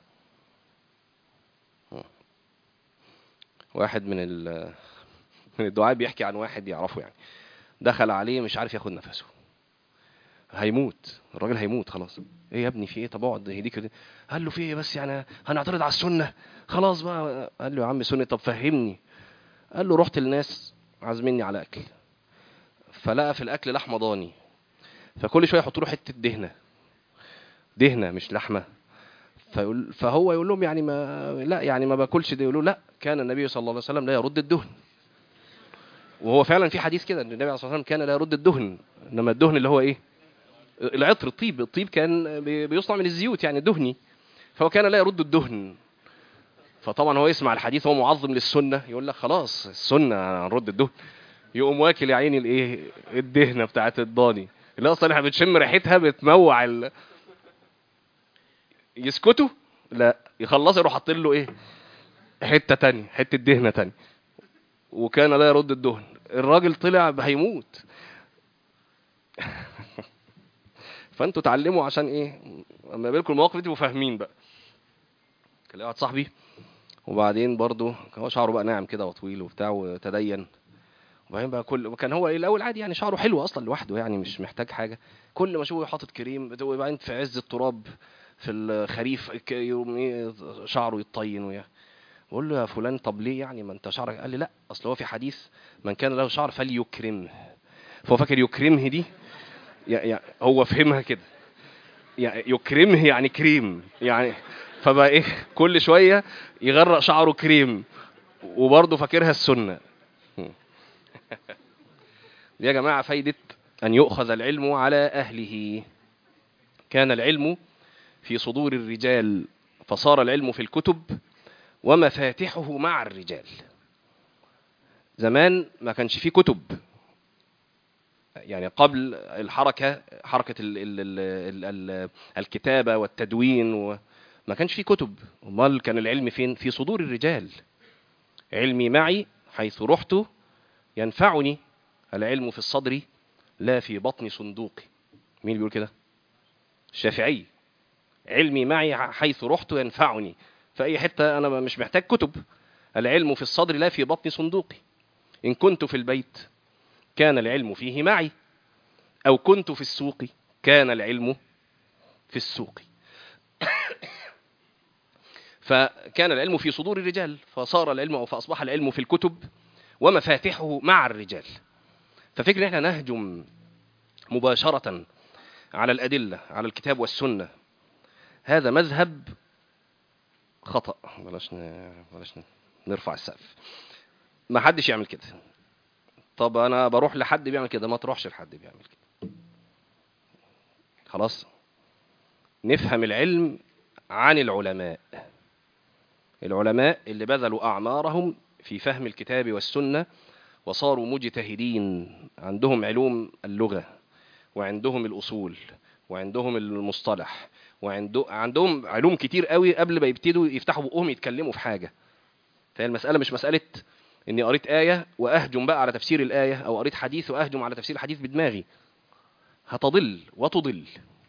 واحد من ال من الدعاء بيحكي عن واحد يعرفه يعني دخل عليه مش عارف ياخد نفسه هيموت الراجل هيموت خلاص ايه يا ابني في ايه طب اقعد هديك كده. قال له في ايه بس يعني هنعترض على السنه خلاص بقى قال له يا عم سنه طب فهمني قال له رحت للناس عازميني على اكل فلقى في الاكل لحمه ضاني فكل شويه يحطوا له حته دهنه دهنه مش لحمه فيقول فهو يقول لهم يعني ما لا يعني ما باكلش ده يقولوا لا كان النبي صلى الله عليه وسلم لا يرد الدهن وهو فعلا في حديث كده ان النبي صلى الله عليه وسلم كان لا يرد الدهن انما الدهن اللي هو ايه العطر الطيب الطيب كان بي- بيصنع من الزيوت يعني دهني فهو كان لا يرد الدهن فطبعا هو يسمع الحديث هو معظم للسنه يقول لك خلاص السنه هنرد الدهن يقوم واكل يا عيني الايه الدهنه بتاعت الضاني اللي اصلا احنا بنشم ريحتها بتموع ال... يسكتوا لا يخلصوا يروح حاطين له ايه حته تانية حته دهنه تانية وكان لا يرد الدهن الراجل طلع هيموت فانتوا اتعلموا عشان ايه اما يقابلكم المواقف دي تبقوا فاهمين بقى كان لي واحد صاحبي وبعدين برضه كان هو شعره بقى ناعم كده وطويل وبتاع وتدين وبعدين بقى كل وكان هو ايه الاول عادي يعني شعره حلو اصلا لوحده يعني مش محتاج حاجه كل ما اشوفه حاطط كريم وبعدين في عز التراب في الخريف ك- يقوم ايه شعره يتطين ويا بقول له يا فلان طب ليه يعني ما انت شعرك قال لي لا اصل هو في حديث من كان له شعر فليكرمه فهو فاكر يكرمه دي يعني هو فهمها كده يعني يكرمه يعني كريم يعني فبقى ايه كل شويه يغرق شعره كريم وبرضه فاكرها السنه دي يا جماعه فايده ان يؤخذ العلم على اهله كان العلم في صدور الرجال فصار العلم في الكتب ومفاتحه مع الرجال زمان ما كانش فيه كتب يعني قبل الحركة حركة ال ال ال ال ال الكتابة والتدوين و ما كانش فيه كتب امال كان العلم فين في صدور الرجال علمي معي حيث رحت ينفعني العلم في الصدر لا في بطن صندوقي مين بيقول كده الشافعي علمي معي حيث رحت ينفعني في اي حته انا مش محتاج كتب العلم في الصدر لا في بطن صندوقي ان كنت في البيت كان العلم فيه معي او كنت في السوق كان العلم في السوق فكان العلم في صدور الرجال فصار العلم او فاصبح العلم في الكتب ومفاتحه مع الرجال ففكر ان احنا نهجم مباشرة على الأدلة على الكتاب والسنة هذا مذهب خطأ بلاش ن... بلاش نرفع السقف ما حدش يعمل كده طب انا بروح لحد بيعمل كده ما تروحش لحد بيعمل كده خلاص نفهم العلم عن العلماء العلماء اللي بذلوا أعمارهم في فهم الكتاب والسنة وصاروا مجتهدين عندهم علوم اللغة وعندهم الأصول وعندهم المصطلح وعندهم عندهم علوم كتير قوي قبل ما يبتدوا يفتحوا بقهم يتكلموا في حاجة فهي المسألة مش مسألة إني قريت آية وأهجم بقى على تفسير الآية أو قريت حديث وأهجم على تفسير الحديث بدماغي هتضل وتضل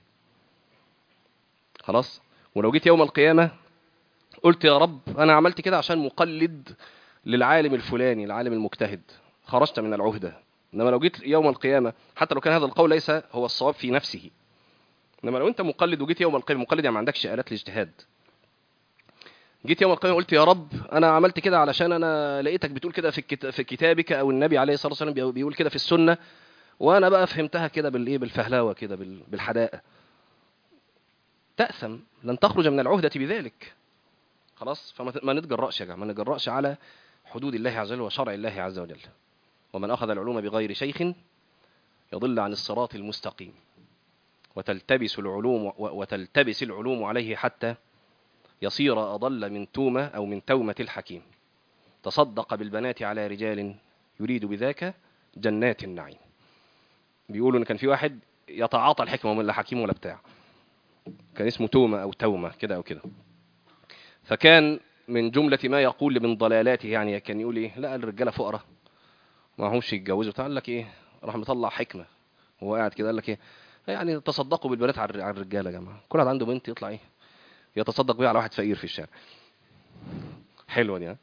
خلاص ولو جيت يوم القيامة قلت يا رب أنا عملت كده عشان مقلد للعالم الفلاني العالم المجتهد خرجت من العهدة إنما لو جيت يوم القيامة حتى لو كان هذا القول ليس هو الصواب في نفسه إنما لو أنت مقلد وجيت يوم القيامة مقلد يعني ما عندكش آلات الاجتهاد جيت يوم القيامة قلت يا رب أنا عملت كده علشان أنا لقيتك بتقول كده في الكت- في كتابك أو النبي عليه الصلاة والسلام بي- بيقول كده في السنة وأنا بقى فهمتها كده بالإيه بالفهلاوة كده بال- بالحداقة تأثم لن تخرج من العهدة بذلك خلاص فما ت- ما نتجرأش يا جماعة ما نتجرأش على حدود الله عز وجل وشرع الله عز وجل ومن أخذ العلوم بغير شيخ يضل عن الصراط المستقيم وتلتبس العلوم و- وتلتبس العلوم عليه حتى يصير أضل من تومة أو من تومة الحكيم تصدق بالبنات على رجال يريد بذاك جنات النعيم بيقولوا إن كان في واحد يتعاطى الحكمة ولا حكيم ولا بتاع كان اسمه تومة أو تومة كده أو كده فكان من جملة ما يقول من ضلالاته يعني كان يقول إيه لا الرجالة فقراء ما همش يتجوزوا قال لك إيه راح مطلع حكمة وهو قاعد كده قال لك إيه يعني تصدقوا بالبنات على الر- على الرجالة يا جماعة كل واحد عنده بنت يطلع إيه يتصدق بيها على واحد فقير في الشارع حلوة دي ها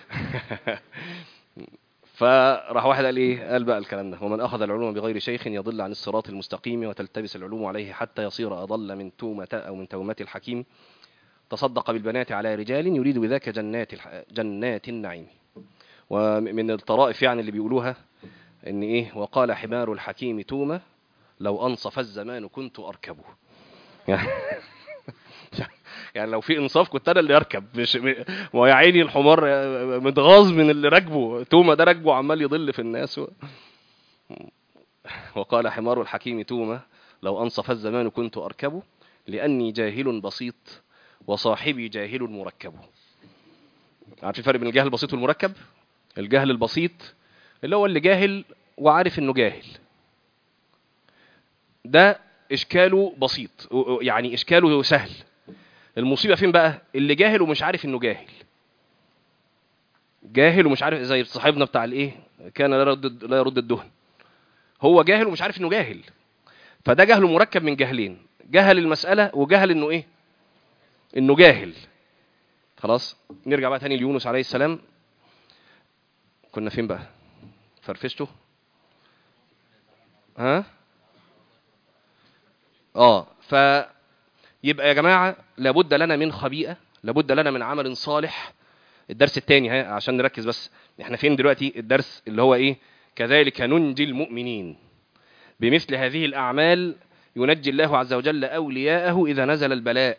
فراح واحد قال ايه قال بقى الكلام ده ومن اخذ العلوم بغير شيخ يضل عن الصراط المستقيم وتلتبس العلوم عليه حتى يصير اضل من تومة او من تومة الحكيم تصدق بالبنات على رجال يريد بذاك جنات الح... جنات النعيم ومن الطرائف يعني اللي بيقولوها ان ايه وقال حمار الحكيم تومة لو انصف الزمان كنت اركبه يعني لو في انصاف كنت انا اللي اركب مش م- ما هو يا عيني الحمار متغاظ من اللي راكبه تومه ده راكبه عمال يضل في الناس و... وقال حمار الحكيم تومه لو انصف الزمان كنت اركبه لاني جاهل بسيط وصاحبي جاهل مركب عارف الفرق بين الجهل البسيط والمركب الجهل البسيط اللي هو اللي جاهل وعارف انه جاهل ده اشكاله بسيط و- و- يعني اشكاله سهل المصيبه فين بقى اللي جاهل ومش عارف انه جاهل جاهل ومش عارف زي صاحبنا بتاع الايه كان لا يرد لا يرد الدهن هو جاهل ومش عارف انه جاهل فده جهل مركب من جهلين جهل المساله وجهل انه ايه انه جاهل خلاص نرجع بقى تاني ليونس عليه السلام كنا فين بقى فرفشته ها اه فيبقى يا جماعه لابد لنا من خبيئه لابد لنا من عمل صالح الدرس الثاني ها عشان نركز بس احنا فين دلوقتي الدرس اللي هو ايه كذلك ننجي المؤمنين بمثل هذه الاعمال ينجي الله عز وجل اولياءه اذا نزل البلاء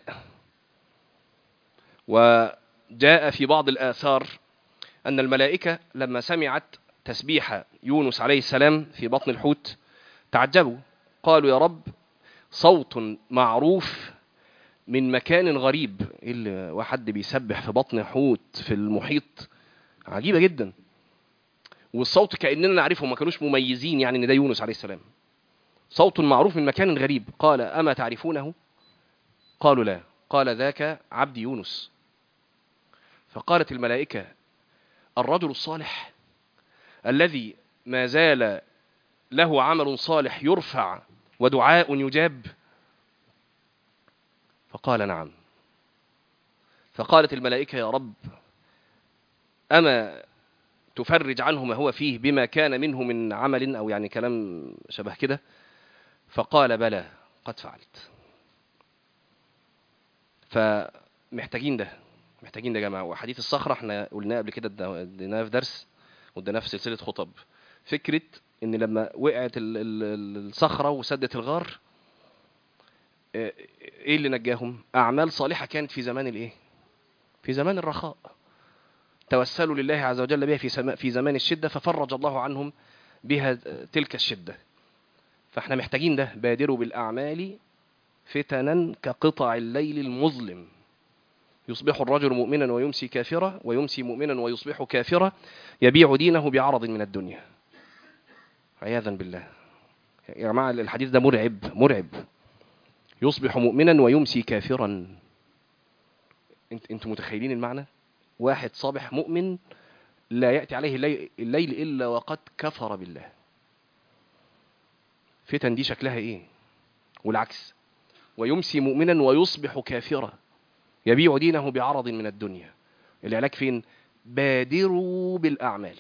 وجاء في بعض الآثار أن الملائكة لما سمعت تسبيح يونس عليه السلام في بطن الحوت تعجبوا قالوا يا رب صوت معروف من مكان غريب إيه اللي واحد بيسبح في بطن حوت في المحيط عجيبة جدا والصوت كأننا نعرفه ما كانوش مميزين يعني ان ده يونس عليه السلام صوت معروف من مكان غريب قال أما تعرفونه قالوا لا قال ذاك عبد يونس فقالت الملائكة الرجل الصالح الذي ما زال له عمل صالح يرفع ودعاء يجاب فقال نعم فقالت الملائكة يا رب أما تفرج عنه ما هو فيه بما كان منه من عمل أو يعني كلام شبه كده فقال بلى قد فعلت فمحتاجين ده محتاجين ده يا جماعه وحديث الصخره احنا قلناه قبل كده اديناه في درس واديناها في سلسله خطب فكره ان لما وقعت ال- ال- الصخره وسدت الغار آه، ايه اللي نجاهم اعمال صالحه كانت في زمان الايه في زمان الرخاء توسلوا لله عز وجل بها في سما في زمان الشده ففرج الله عنهم بها تلك الشده فاحنا محتاجين ده بادروا بالاعمال فتنا كقطع الليل المظلم يصبح الرجل مؤمنا ويمسي كافرا ويمسي مؤمنا ويصبح كافرا يبيع دينه بعرض من الدنيا عياذا بالله يا جماعه الحديث ده مرعب مرعب يصبح مؤمنا ويمسي كافرا انت انتوا متخيلين المعنى واحد صابح مؤمن لا ياتي عليه الليل, الليل الا وقد كفر بالله فتن دي شكلها ايه والعكس ويمسي مؤمنا ويصبح كافرا يبيع دينه بعرض من الدنيا العلاج فين بادروا بالاعمال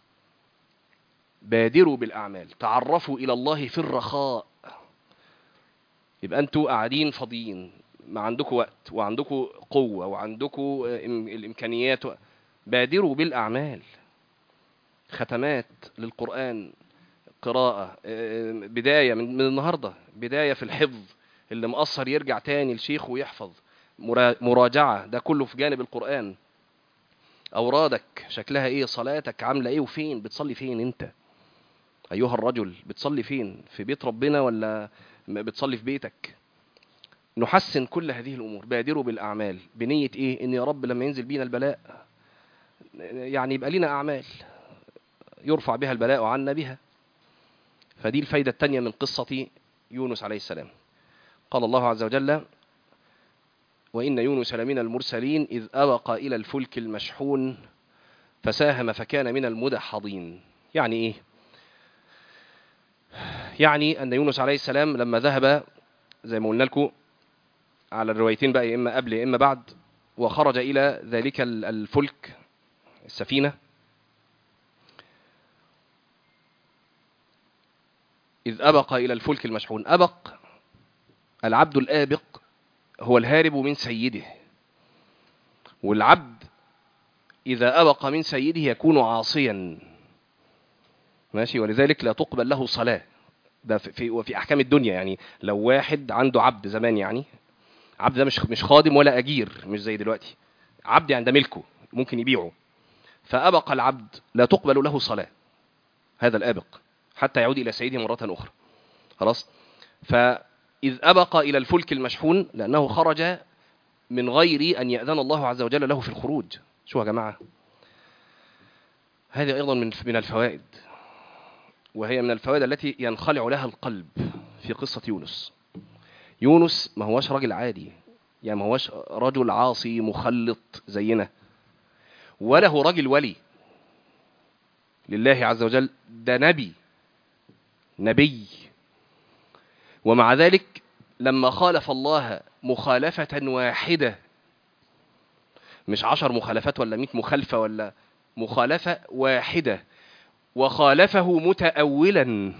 بادروا بالاعمال تعرفوا الى الله في الرخاء يبقى انتوا قاعدين فاضيين ما عندكم وقت وعندكم قوه وعندكم الامكانيات و... بادروا بالاعمال ختمات للقران قراءه آه، بدايه من من النهارده بدايه في الحفظ اللي مقصر يرجع تاني لشيخه ويحفظ مرا- مراجعه ده كله في جانب القران اورادك شكلها ايه صلاتك عامله ايه وفين بتصلي فين انت ايها الرجل بتصلي فين في بيت ربنا ولا م- بتصلي في بيتك نحسن كل هذه الامور بادروا بالاعمال بنيه ايه ان يا رب لما ينزل بينا البلاء يعني يبقى لنا اعمال يرفع بها البلاء عنا بها فدي الفايده الثانيه من قصه يونس عليه السلام قال الله عز وجل وإن يونس لمن المرسلين إذ أبق إلى الفلك المشحون فساهم فكان من المدحضين يعني إيه؟ يعني أن يونس عليه السلام لما ذهب زي ما قلنا لكم على الروايتين بقى يا إما قبل يا إما بعد وخرج إلى ذلك ال- الفلك السفينة إذ أبق إلى الفلك المشحون أبق العبد الآبق هو الهارب من سيده والعبد إذا أبق من سيده يكون عاصيا ماشي ولذلك لا تقبل له صلاة ده في, في وفي أحكام الدنيا يعني لو واحد عنده عبد زمان يعني عبد ده مش مش خادم ولا أجير مش زي دلوقتي عبد يعني ده ملكه ممكن يبيعه فأبق العبد لا تقبل له صلاة هذا الآبق حتى يعود إلى سيده مرة أخرى خلاص فإذ أبق إلى الفلك المشحون لأنه خرج من غير أن يأذن الله عز وجل له في الخروج شو يا جماعة هذه أيضا من من الفوائد وهي من الفوائد التي ينخلع لها القلب في قصة يونس يونس ما هوش راجل عادي يعني ما هوش رجل عاصي مخلط زينا ولا هو راجل ولي لله عز وجل ده نبي نبي ومع ذلك لما خالف الله مخالفة واحدة مش عشر مخالفات ولا مئة مخالفة ولا مخالفة واحدة وخالفه متأولا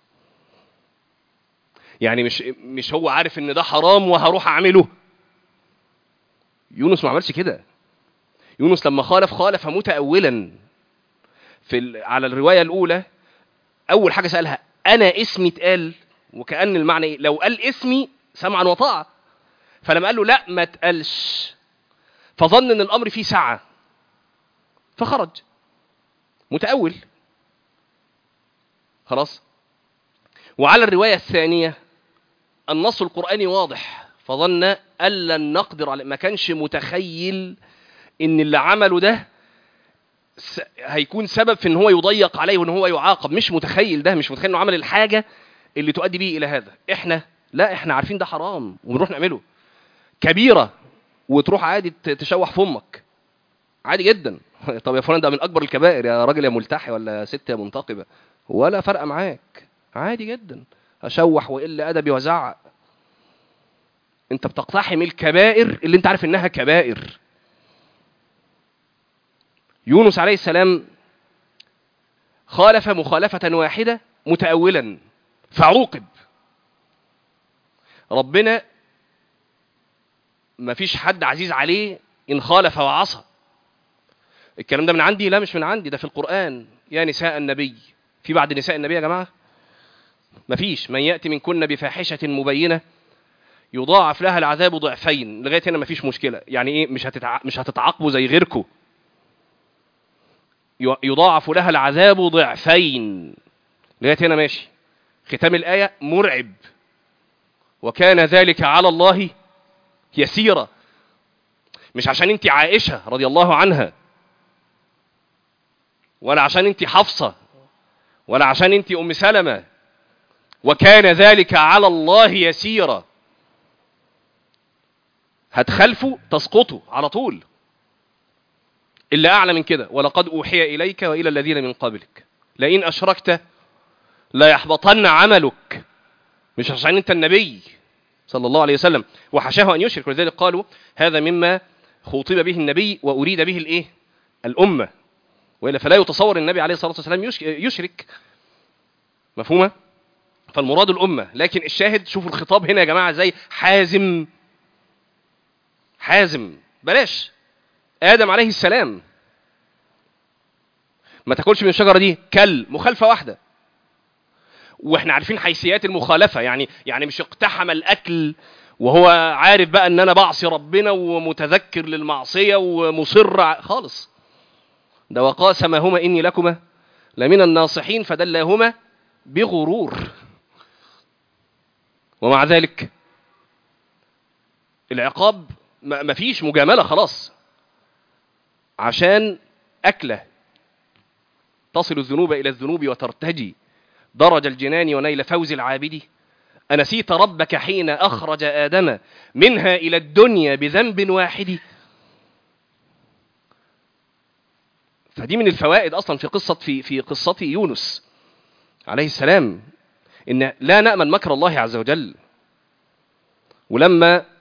يعني مش مش هو عارف ان ده حرام وهروح اعمله يونس ما عملش كده يونس لما خالف خالف متأولا في ال... على الرواية الأولى أول حاجة سألها أنا اسمي اتقال وكأن المعنى إيه؟ لو قال اسمي سمعا وطاعة فلما قال له لا ما تقالش فظن ان الامر فيه سعه فخرج متأول خلاص وعلى الرواية الثانية النص القرآني واضح فظن أن لن نقدر عليه ما كانش متخيل ان اللي عمله ده س- هيكون سبب في ان هو يضيق عليه وان هو يعاقب مش متخيل ده مش متخيل انه عمل الحاجة اللي تؤدي به الى هذا احنا لا احنا عارفين ده حرام وبنروح نعمله كبيرة وتروح عادي ت- تشوح في امك عادي جدا طب يا فلان ده من اكبر الكبائر يا راجل يا ملتحي ولا يا ست يا منتقبه ولا فرق معاك عادي جدا اشوح واقل ادبي وازعق انت بتقتحم الكبائر اللي انت عارف انها كبائر يونس عليه السلام خالف مخالفة واحدة متأولا فعوقب ربنا ما فيش حد عزيز عليه إن خالف وعصى الكلام ده من عندي لا مش من عندي ده في القرآن يا نساء النبي في بعد نساء النبي يا جماعه مفيش من ياتي منكن بفاحشه مبينه يضاعف لها العذاب ضعفين لغايه هنا مفيش مشكله يعني ايه مش هتتع... مش هتتعاقبوا زي غيركم ي- يضاعف لها العذاب ضعفين لغايه هنا ماشي ختام الايه مرعب وكان ذلك على الله يسيرا مش عشان انت عائشه رضي الله عنها ولا عشان انت حفصه ولا عشان انت ام سلمه وكان ذلك على الله يسيرا هتخلفوا تسقطوا على طول اللي اعلى من كده ولقد اوحي اليك والى الذين من قبلك لئن اشركت لا يحبطن عملك مش عشان انت النبي صلى الله عليه وسلم وحشاه ان يشرك ولذلك قالوا هذا مما خوطب به النبي واريد به الايه الامه والا فلا يتصور النبي عليه الصلاه والسلام يش- يشرك مفهومه فالمراد الامه لكن الشاهد شوفوا الخطاب هنا يا جماعه زي حازم حازم بلاش ادم عليه السلام ما تاكلش من الشجره دي كل مخالفه واحده واحنا عارفين حيثيات المخالفه يعني يعني مش اقتحم الاكل وهو عارف بقى ان انا بعصي ربنا ومتذكر للمعصيه ومصر ع- خالص ده وقاسمهما اني لكما لمن الناصحين فدلاهما بغرور ومع ذلك العقاب ما ما فيش مجامله خلاص عشان اكله تصل الذنوب الى الذنوب وترتجي درج الجنان ونيل فوز العابد أنسيت ربك حين أخرج آدم منها إلى الدنيا بذنب واحد فدي من الفوائد أصلا في قصة في في قصة يونس عليه السلام إن لا نأمن مكر الله عز وجل ولما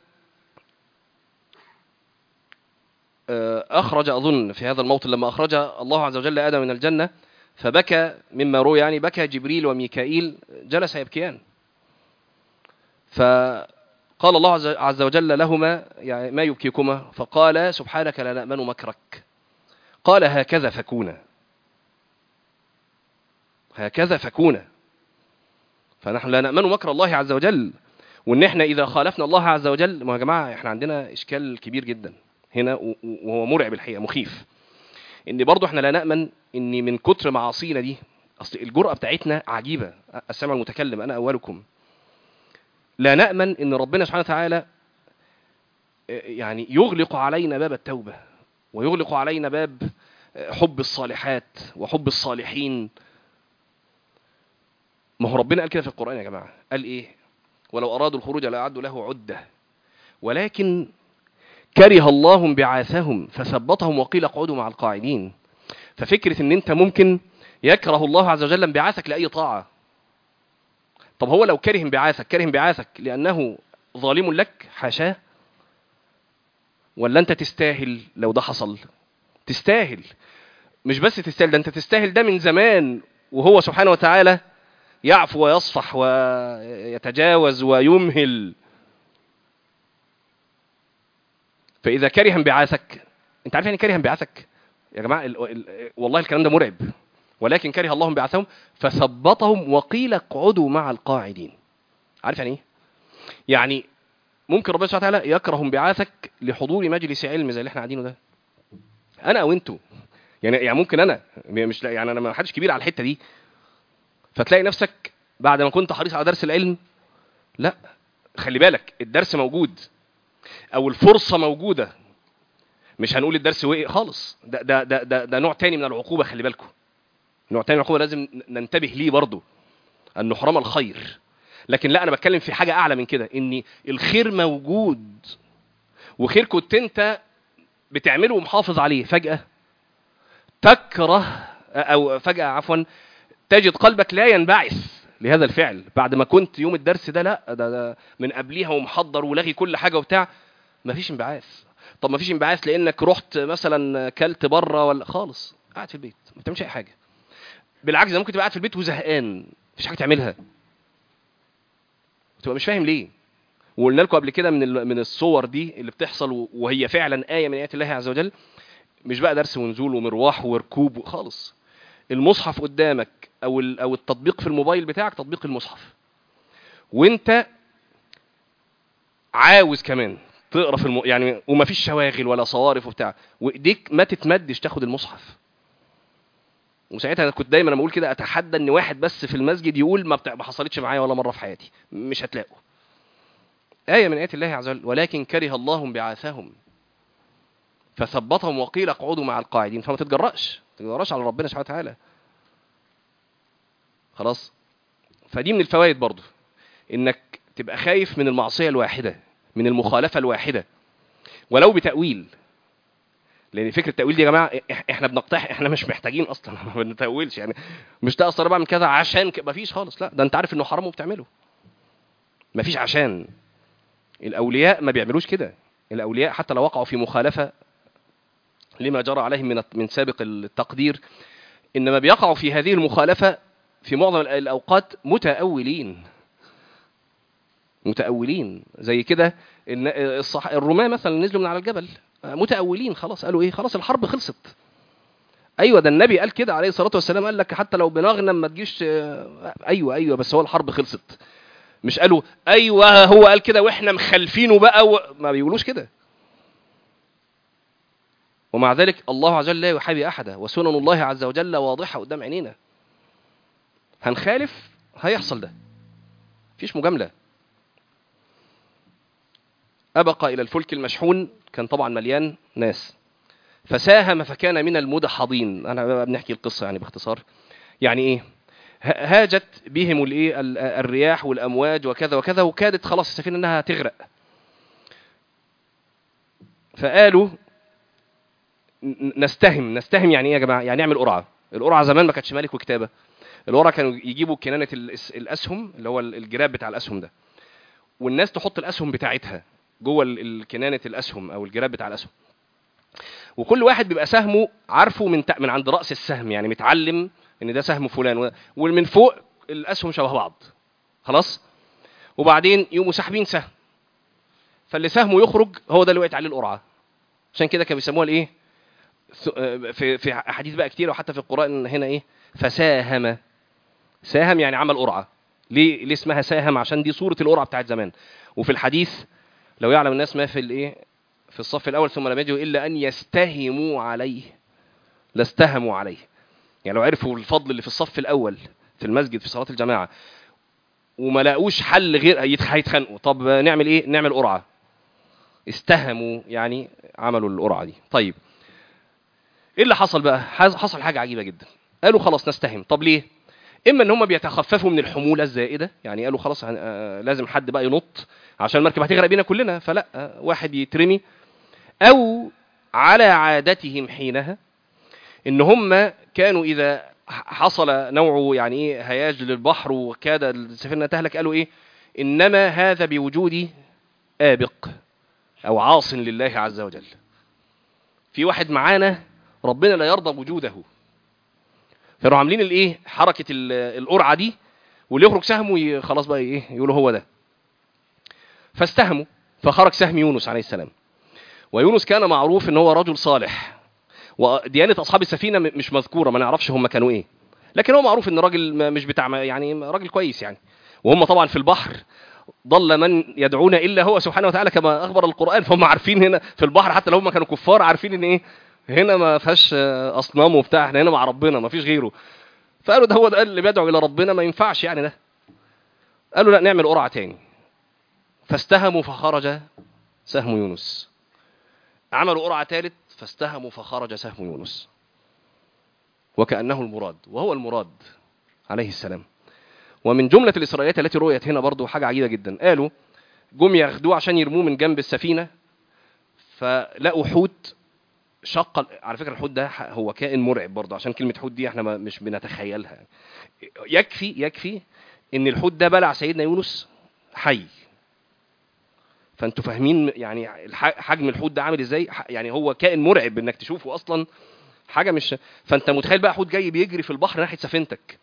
آه، أخرج أظن في هذا الموطن لما أخرج الله عز وجل آدم من الجنة فبكى مما روي يعني بكى جبريل وميكائيل جلس يبكيان فقال الله عز- عز وجل لهما يعني ما يبكيكما فقال سبحانك لا نأمن مكرك قال هكذا فكونا هكذا فكونا فنحن لا نأمن مكر الله عز وجل وان احنا اذا خالفنا الله عز وجل ما يا جماعه احنا عندنا اشكال كبير جدا هنا و- و- وهو مرعب الحقيقه مخيف ان برضو احنا لا نامن ان من كتر معاصينا دي اصل الجرأه بتاعتنا عجيبه السمع المتكلم انا اولكم لا نامن ان ربنا سبحانه وتعالى آه، يعني يغلق علينا باب التوبه ويغلق علينا باب آه، حب الصالحات وحب الصالحين ما هو ربنا قال كده في القران يا جماعه قال ايه ولو ارادوا الخروج لاعدوا له عده ولكن كره الله انبعاثهم فثبطهم وقيل اقعدوا مع القاعدين ففكره ان انت ممكن يكره الله عز وجل انبعاثك لاي طاعه طب هو لو كره انبعاثك كره انبعاثك لانه ظالم لك حاشاه ولا انت تستاهل لو ده حصل تستاهل مش بس تستاهل ده انت تستاهل ده من زمان وهو سبحانه وتعالى يعفو ويصفح ويتجاوز ويمهل فاذا كره انبعاثك انت عارف يعني كره انبعاثك يا جماعه ال... ال... والله الكلام ده مرعب ولكن كره الله انبعاثهم فثبطهم وقيل اقعدوا مع القاعدين عارف يعني ايه يعني ممكن ربنا سبحانه وتعالى يكره انبعاثك لحضور مجلس علم زي اللي احنا قاعدينه ده انا او انتوا يعني يعني ممكن انا مش يعني انا ما حدش كبير على الحته دي فتلاقي نفسك بعد ما كنت حريص على درس العلم لا خلي بالك الدرس موجود او الفرصه موجوده مش هنقول الدرس وقع خالص ده ده ده ده, ده نوع تاني من العقوبه خلي بالكم نوع تاني من العقوبه لازم ننتبه ليه برضه ان نحرم الخير لكن لا انا بتكلم في حاجه اعلى من كده ان الخير موجود وخير كنت انت بتعمله ومحافظ عليه فجاه تكره او فجاه عفوا تجد قلبك لا ينبعث لهذا الفعل بعد ما كنت يوم الدرس ده لا ده, ده من قبليها ومحضر ولغي كل حاجه وبتاع مفيش انبعاث طب مفيش انبعاث لانك رحت مثلا كلت بره ولا خالص قاعد في البيت ما بتعملش اي حاجه بالعكس ده ممكن تبقى قاعد في البيت وزهقان مفيش حاجه تعملها تبقى مش فاهم ليه وقلنا لكم قبل كده من ال- من الصور دي اللي بتحصل وهي فعلا ايه من ايات الله عز وجل مش بقى درس ونزول ومروح وركوب خالص المصحف قدامك او ال- او التطبيق في الموبايل بتاعك تطبيق المصحف وانت عاوز كمان تقرا في الم... يعني ومفيش شواغل ولا صوارف وبتاع وايديك ما تتمدش تاخد المصحف وساعتها انا كنت دايما لما اقول كده اتحدى ان واحد بس في المسجد يقول ما, بتاع... ما حصلتش معايا ولا مره في حياتي مش هتلاقوا آية من آيات الله عز وجل ولكن كره الله بعاثهم فثبطهم وقيل اقعدوا مع القاعدين فما تتجرأش ما تتجرأش على ربنا سبحانه وتعالى خلاص فدي من الفوائد برضو انك تبقى خايف من المعصية الواحدة من المخالفة الواحدة ولو بتأويل لان فكره التاويل دي يا جماعه إح- احنا بنقتحم احنا مش محتاجين اصلا ما بنتاولش يعني مش ده اصل انا بعمل كذا عشان ك... مفيش خالص لا ده انت عارف انه حرام وبتعمله مفيش عشان الاولياء ما بيعملوش كده الاولياء حتى لو وقعوا في مخالفه لما جرى عليهم من من سابق التقدير انما بيقعوا في هذه المخالفه في معظم الأ- الاوقات متاولين متاولين زي كده ان الصح... الرماة مثلا نزلوا من على الجبل متاولين خلاص قالوا ايه خلاص الحرب خلصت ايوه ده النبي قال كده عليه الصلاه والسلام قال لك حتى لو بنغنم ما تجيش آه، ايوه ايوه بس هو الحرب خلصت مش قالوا ايوه هو قال كده واحنا مخالفينه بقى و... ما بيقولوش كده ومع ذلك الله عز وجل لا يحابي احدا وسنن الله عز وجل واضحه قدام عينينا هنخالف هيحصل ده مفيش مجامله أبق إلى الفلك المشحون كان طبعا مليان ناس فساهم فكان من المدحضين أنا بقى بنحكي القصة يعني باختصار يعني إيه ه- هاجت بهم الايه ال- الرياح والامواج وكذا وكذا وكادت خلاص السفينه انها تغرق فقالوا ن- نستهم نستهم يعني ايه يا جماعه يعني نعمل قرعه القرعه زمان ما كانتش مالك وكتابه القرعه كانوا يجيبوا كنانه الأس- الاسهم اللي هو ال- الجراب بتاع الاسهم ده والناس تحط الاسهم بتاعتها جوه ال- ال- كنانه الاسهم او الجراب بتاع الاسهم وكل واحد بيبقى سهمه عارفه من تق- من عند راس السهم يعني متعلم ان ده سهم فلان و- ومن فوق الاسهم شبه بعض خلاص وبعدين يقوموا ساحبين سهم فاللي سهمه يخرج هو ده اللي وقعت عليه القرعه عشان كده كانوا بيسموها الايه ث- آه، في في احاديث بقى كتير وحتى في القران هنا ايه فساهم ساهم يعني عمل قرعه ليه ليه اسمها ساهم عشان دي صوره القرعه بتاعت زمان وفي الحديث لو يعلم الناس ما في الايه في الصف الاول ثم لم يجدوا الا ان يستهموا عليه لاستهموا عليه يعني لو عرفوا الفضل اللي في الصف الاول في المسجد في صلاه الجماعه وما لاقوش حل غير هيتخ- هيتخانقوا طب نعمل ايه نعمل قرعه استهموا يعني عملوا القرعه دي طيب ايه اللي حصل بقى حص- حصل حاجه عجيبه جدا قالوا خلاص نستهم طب ليه اما ان هم بيتخففوا من الحموله الزائده يعني قالوا خلاص هن- آه، لازم حد بقى ينط عشان المركب هتغرق بينا كلنا فلا آه، واحد يترمي او على عادتهم حينها ان هم كانوا اذا ح- حصل نوع يعني ايه هياج للبحر وكاد السفينه تهلك قالوا ايه انما هذا بوجود آبق او عاص لله عز وجل في واحد معانا ربنا لا يرضى وجوده كانوا عاملين الايه حركه ال- القرعه دي واللي يخرج سهمه ي- خلاص بقى ايه يقولوا هو ده فاستهموا فخرج سهم يونس عليه السلام ويونس كان معروف ان هو رجل صالح وديانه اصحاب السفينه م- مش مذكوره ما نعرفش هم كانوا ايه لكن هو معروف ان راجل م- مش بتاع م- يعني راجل كويس يعني وهم طبعا في البحر ضل من يدعون الا هو سبحانه وتعالى كما اخبر القران فهم عارفين هنا في البحر حتى لو هم كانوا كفار عارفين ان ايه هنا ما فيهاش آه، اصنام وبتاع احنا هنا مع ربنا ما فيش غيره فقالوا ده هو ده اللي بيدعو الى ربنا ما ينفعش يعني ده قالوا لا نعمل قرعه تاني فاستهموا فخرج سهم يونس عملوا قرعه ثالث فاستهموا فخرج سهم يونس وكانه المراد وهو المراد عليه السلام ومن جمله الاسرائيليات التي رويت هنا برضو حاجه عجيبه جدا قالوا جم ياخدوه عشان يرموه من جنب السفينه فلقوا حوت شق ال- على فكره الحوت ده ح- هو كائن مرعب برضه عشان كلمه حوت دي احنا ما مش بنتخيلها يكفي يكفي ان الحوت ده بلع سيدنا يونس حي فانتوا فاهمين يعني الح- حجم الحوت ده عامل ازاي ح- يعني هو كائن مرعب انك تشوفه اصلا حاجه مش فانت متخيل بقى حوت جاي بيجري في البحر ناحيه سفينتك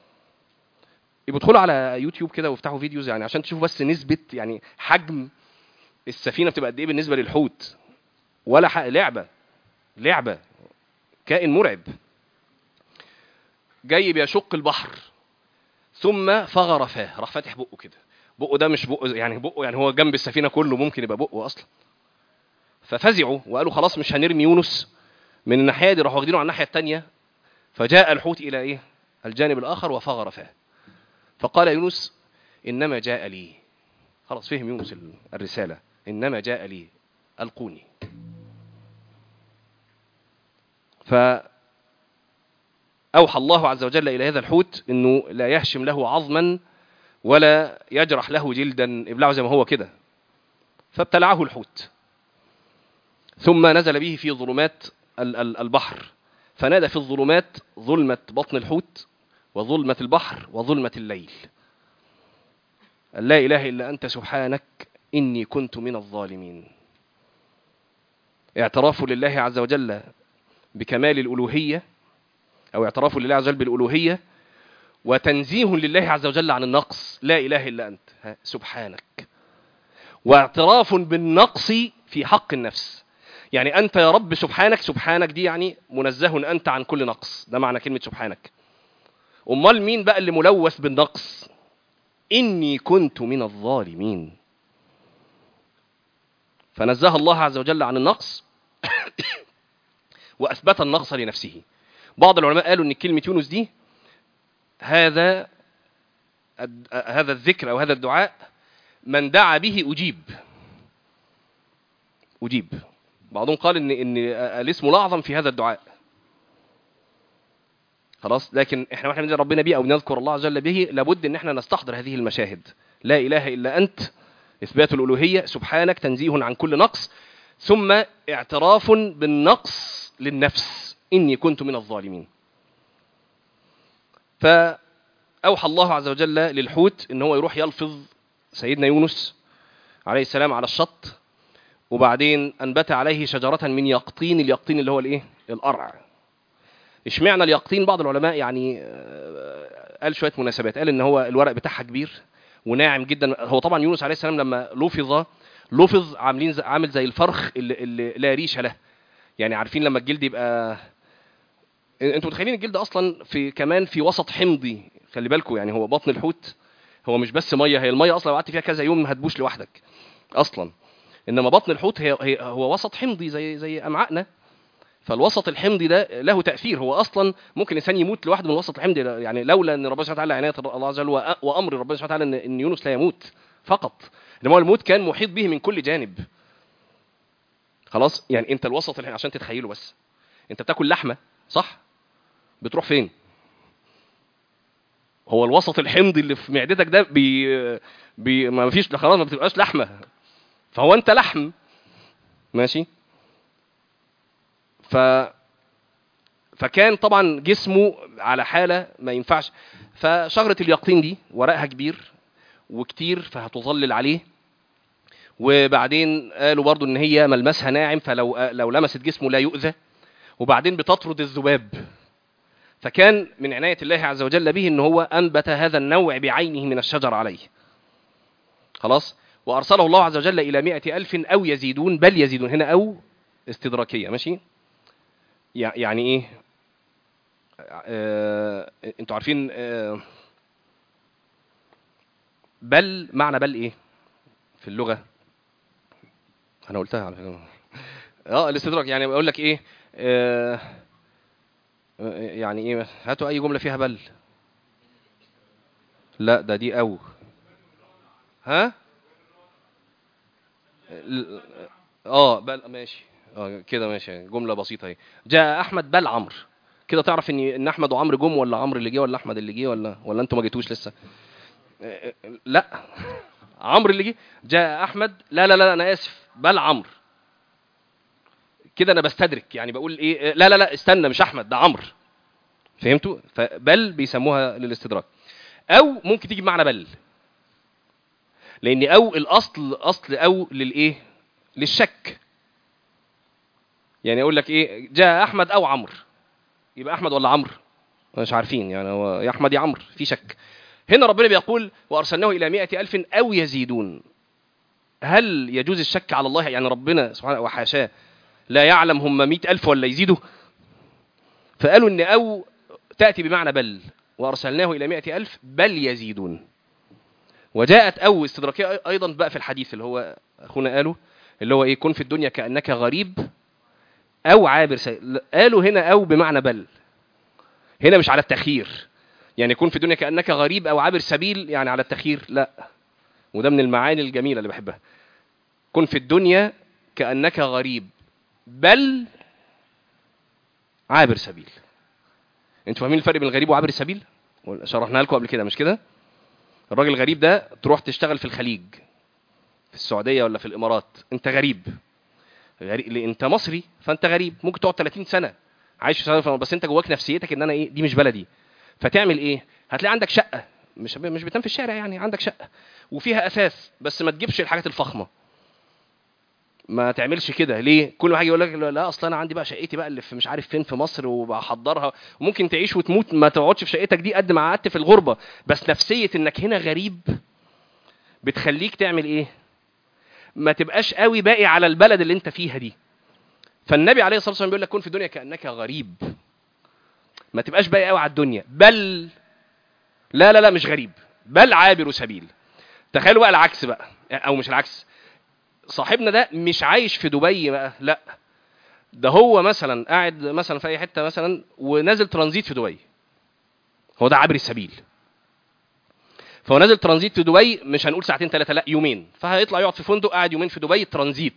يبقوا ادخلوا على يوتيوب كده وافتحوا فيديوز يعني عشان تشوفوا بس نسبه يعني حجم السفينه بتبقى قد ايه بالنسبه للحوت ولا ح- لعبه لعبه كائن مرعب جاي بيشق البحر ثم فغر فاه راح فاتح بقه كده بقه ده مش بقه يعني بقه يعني هو جنب السفينه كله ممكن يبقى بقه اصلا ففزعوا وقالوا خلاص مش هنرمي يونس من الناحيه دي راحوا واخدينه على الناحيه الثانيه فجاء الحوت الى ايه الجانب الاخر وفغر فاه فقال يونس انما جاء لي خلاص فهم يونس الرساله انما جاء لي القوني ف أوحى الله عز وجل إلى هذا الحوت أنه لا يهشم له عظما ولا يجرح له جلدا ابلعه زي ما هو كده فابتلعه الحوت ثم نزل به في ظلمات البحر فنادى في الظلمات ظلمة بطن الحوت وظلمة البحر وظلمة الليل لا إله إلا أنت سبحانك إني كنت من الظالمين اعتراف لله عز وجل بكمال الألوهية أو اعتراف لله عز وجل بالألوهية وتنزيه لله عز وجل عن النقص لا إله إلا أنت سبحانك واعتراف بالنقص في حق النفس يعني أنت يا رب سبحانك سبحانك دي يعني منزه أنت عن كل نقص ده معنى كلمة سبحانك أمال مين بقى اللي ملوث بالنقص إني كنت من الظالمين فنزه الله عز وجل عن النقص وأثبت النقص لنفسه بعض العلماء قالوا ان كلمه يونس دي هذا هذا الذكر او هذا الدعاء من دعا به اجيب اجيب بعضهم قال ان ان الاسم الاعظم في هذا الدعاء خلاص لكن احنا واحنا بنذكر ربنا بيه او نذكر الله عز وجل به لابد ان احنا نستحضر هذه المشاهد لا اله الا انت اثبات الالوهيه سبحانك تنزيه عن كل نقص ثم اعتراف بالنقص للنفس إني كنت من الظالمين فأوحى الله عز وجل للحوت إن هو يروح يلفظ سيدنا يونس عليه السلام على الشط وبعدين أنبت عليه شجرة من يقطين اليقطين اللي هو الإيه؟ القرع اشمعنى اليقطين بعض العلماء يعني قال شوية مناسبات قال إن هو الورق بتاعها كبير وناعم جدا هو طبعا يونس عليه السلام لما لفظ لفظ عاملين عامل زي الفرخ اللي, اللي لا ريشه له يعني عارفين لما الجلد يبقى انتوا متخيلين الجلد اصلا في كمان في وسط حمضي خلي بالكم يعني هو بطن الحوت هو مش بس ميه هي الميه اصلا لو قعدت فيها كذا يوم ما هتبوش لوحدك اصلا انما بطن الحوت هي, هي هو وسط حمضي زي زي امعائنا فالوسط الحمضي ده له تاثير هو اصلا ممكن انسان يموت لوحده من الوسط الحمضي يعني لولا ان ربنا سبحانه وتعالى عنايه الله عز وجل وامر ربنا سبحانه وتعالى ان يونس لا يموت فقط انما الموت كان محيط به من كل جانب خلاص يعني انت الوسط الحين عشان تتخيله بس انت بتاكل لحمه صح بتروح فين هو الوسط الحمضي اللي في معدتك ده بي, بي ما فيش خلاص ما بتبقاش لحمه فهو انت لحم ماشي ف فكان طبعا جسمه على حاله ما ينفعش فشجره اليقطين دي ورقها كبير وكتير فهتظلل عليه وبعدين قالوا برضو ان هي ملمسها ناعم فلو لو لمست جسمه لا يؤذى وبعدين بتطرد الذباب فكان من عناية الله عز وجل به ان هو انبت هذا النوع بعينه من الشجر عليه خلاص وارسله الله عز وجل الى مئة الف او يزيدون بل يزيدون هنا او استدراكية ماشي يعني ايه آه انتوا عارفين آه بل معنى بل ايه في اللغة انا قلتها على فكره اه الاستدراك يعني بقول لك ايه آه يعني ايه هاتوا اي جمله فيها بل لا ده دي او ها اه بل ماشي اه كده ماشي جمله بسيطه اهي جاء احمد بل عمرو كده تعرف ان ان احمد وعمرو جم ولا عمرو اللي جه ولا احمد اللي جه ولا ولا انتوا ما جيتوش لسه لا عمرو اللي جه جاء احمد لا لا لا انا اسف بل عمرو كده انا بستدرك يعني بقول ايه لا لا لا استنى مش احمد ده عمرو فهمتوا فبل بيسموها للاستدراك او ممكن تيجي بمعنى بل لان او الاصل اصل او للايه للشك يعني اقول لك ايه جاء احمد او عمرو يبقى احمد ولا عمرو مش عارفين يعني هو يا احمد يا عمرو في شك هنا ربنا بيقول وارسلناه الى مئة الف او يزيدون هل يجوز الشك على الله يعني ربنا سبحانه وحاشاه لا يعلم هم مئة ألف ولا يزيدوا فقالوا ان او تأتي بمعنى بل وأرسلناه إلى مائة ألف بل يزيدون وجاءت أو استدراكية أيضا بقى في الحديث اللي هو أخونا قاله اللي هو إيه كن في الدنيا كأنك غريب أو عابر سبيل قالوا هنا أو بمعنى بل هنا مش على التخيير يعني كن في الدنيا كأنك غريب أو عابر سبيل يعني على التخيير لا وده من المعاني الجميلة اللي بحبها كن في الدنيا كأنك غريب بل عابر سبيل انتوا فاهمين الفرق بين الغريب وعابر السبيل شرحناها لكم قبل كده مش كده الراجل الغريب ده تروح تشتغل في الخليج في السعوديه ولا في الامارات انت غريب غريب انت مصري فانت غريب ممكن تقعد 30 سنه عايش في السعوديه بس انت جواك نفسيتك ان انا ايه دي مش بلدي فتعمل ايه هتلاقي عندك شقه مش مش بتنام في الشارع يعني عندك شقه وفيها اساس بس ما تجيبش الحاجات الفخمه ما تعملش كده ليه كل واحد يقول لك لا اصل انا عندي بقى شقتي بقى اللي في مش عارف فين في مصر وبحضرها وممكن تعيش وتموت ما تقعدش في شقتك دي قد ما قعدت في الغربه بس نفسيه انك هنا غريب بتخليك تعمل ايه ما تبقاش قوي باقي على البلد اللي انت فيها دي فالنبي عليه الصلاه والسلام بيقول لك كن في الدنيا كانك غريب ما تبقاش باقي قوي على الدنيا بل لا لا لا مش غريب بل عابر سبيل تخيلوا بقى العكس بقى او مش العكس صاحبنا ده مش عايش في دبي بقى لا ده هو مثلا قاعد مثلا في اي حته مثلا ونازل ترانزيت في دبي هو ده عابر السبيل فهو نازل ترانزيت في دبي مش هنقول ساعتين ثلاثه لا يومين فهيطلع يقعد في فندق قاعد يومين في دبي ترانزيت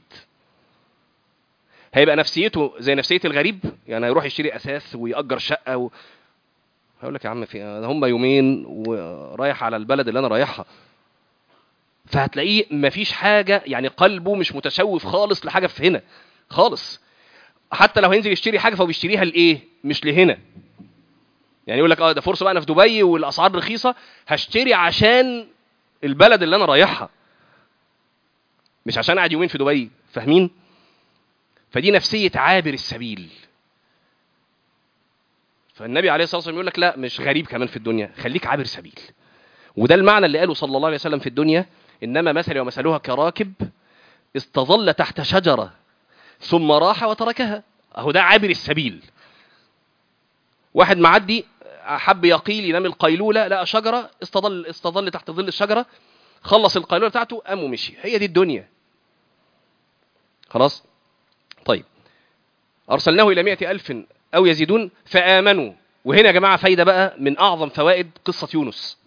هيبقى نفسيته زي نفسيه الغريب يعني هيروح يشتري اساس ويأجر شقه و... هيقول لك يا عم في هم يومين ورايح على البلد اللي انا رايحها فهتلاقيه مفيش حاجه يعني قلبه مش متشوف خالص لحاجه في هنا خالص حتى لو هينزل يشتري حاجه فهو بيشتريها لايه مش لهنا يعني يقول لك اه ده فرصه بقى انا في دبي والاسعار رخيصه هشتري عشان البلد اللي انا رايحها مش عشان قاعد يومين في دبي فاهمين فدي نفسيه عابر السبيل فالنبي عليه الصلاه والسلام يقول لك لا مش غريب كمان في الدنيا خليك عابر سبيل وده المعنى اللي قاله صلى الله عليه وسلم في الدنيا انما مثلي ومثلها كراكب استظل تحت شجره ثم راح وتركها اهو ده عابر السبيل واحد معدي حب يقيل ينام القيلوله لقى شجره استظل استظل تحت ظل الشجره خلص القيلوله بتاعته قام ومشي هي دي الدنيا خلاص طيب ارسلناه الى مئة الف او يزيدون فامنوا وهنا يا جماعه فايده بقى من اعظم فوائد قصه يونس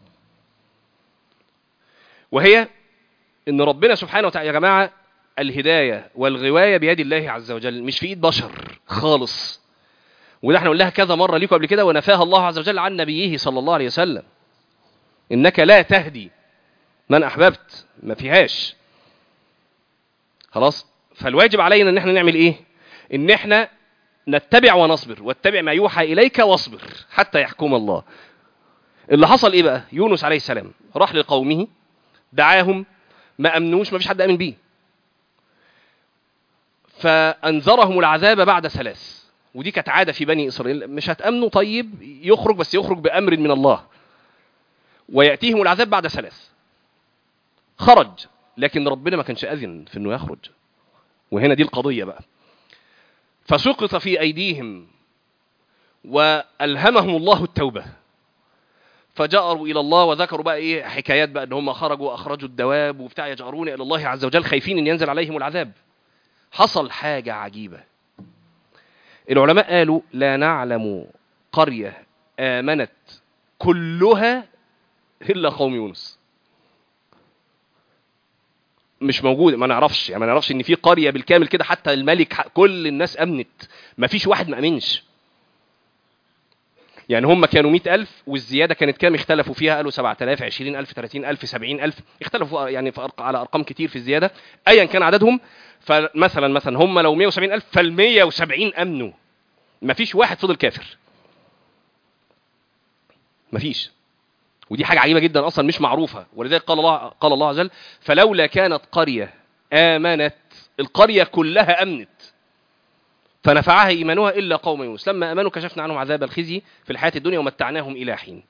وهي ان ربنا سبحانه وتعالى يا جماعه الهدايه والغوايه بيد الله عز وجل مش في ايد بشر خالص وده احنا قلناها كذا مره ليكم قبل كده ونفاها الله عز وجل عن نبيه صلى الله عليه وسلم انك لا تهدي من احببت ما فيهاش خلاص فالواجب علينا ان احنا نعمل ايه ان احنا نتبع ونصبر واتبع ما يوحى اليك واصبر حتى يحكم الله اللي حصل ايه بقى يونس عليه السلام راح لقومه دعاهم ما امنوش ما فيش حد امن بيه فانذرهم العذاب بعد ثلاث ودي كانت عاده في بني اسرائيل مش هتامنوا طيب يخرج بس يخرج بامر من الله وياتيهم العذاب بعد ثلاث خرج لكن ربنا ما كانش اذن في انه يخرج وهنا دي القضيه بقى فسقط في ايديهم والهمهم الله التوبه فجأروا الى الله وذكروا بقى ايه حكايات بقى ان هم خرجوا واخرجوا الدواب وبتاع يجأرون الى الله عز وجل خايفين ان ينزل عليهم العذاب حصل حاجه عجيبه العلماء قالوا لا نعلم قريه امنت كلها الا قوم يونس مش موجود ما نعرفش يعني ما نعرفش ان في قريه بالكامل كده حتى الملك كل الناس امنت ما فيش واحد ما امنش يعني هم كانوا مئة ألف والزيادة كانت كام اختلفوا فيها قالوا سبعة آلاف عشرين ألف ثلاثين ألف سبعين ألف اختلفوا يعني في أرق... على أرقام كتير في الزيادة أيا كان عددهم فمثلا مثلا هم لو 170 ألف فال 170 أمنوا مفيش واحد فضل كافر مفيش ودي حاجة عجيبة جدا أصلا مش معروفة ولذلك قال الله قال الله عز وجل فلولا كانت قرية آمنت القرية كلها أمنت فنفعها إيمانها إلا قوم يونس لما آمنوا كشفنا عنهم عذاب الخزي في الحياة الدنيا ومتعناهم إلى حين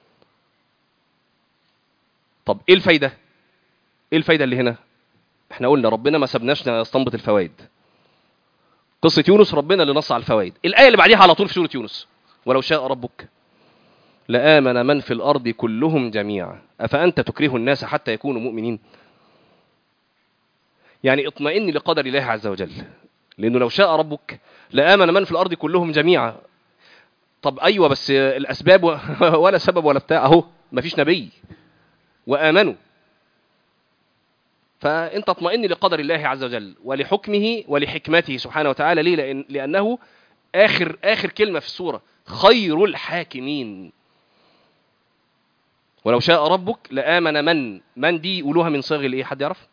طب إيه الفايدة إيه الفايدة اللي هنا احنا قلنا ربنا ما سبناش نستنبط الفوائد قصة يونس ربنا اللي نص على الفوائد الآية اللي بعديها على طول في سورة يونس ولو شاء ربك لآمن من في الأرض كلهم جميعا أفأنت تكره الناس حتى يكونوا مؤمنين يعني اطمئن لقدر الله عز وجل لأنه لو شاء ربك لآمن من في الأرض كلهم جميعا طب أيوة بس الأسباب ولا سبب ولا بتاع أهو مفيش نبي وآمنوا فأنت اطمئن لقدر الله عز وجل ولحكمه ولحكمته سبحانه وتعالى ليه لأن لأنه آخر آخر كلمة في السورة خير الحاكمين ولو شاء ربك لآمن من من دي يقولوها من صيغ الايه حد يعرف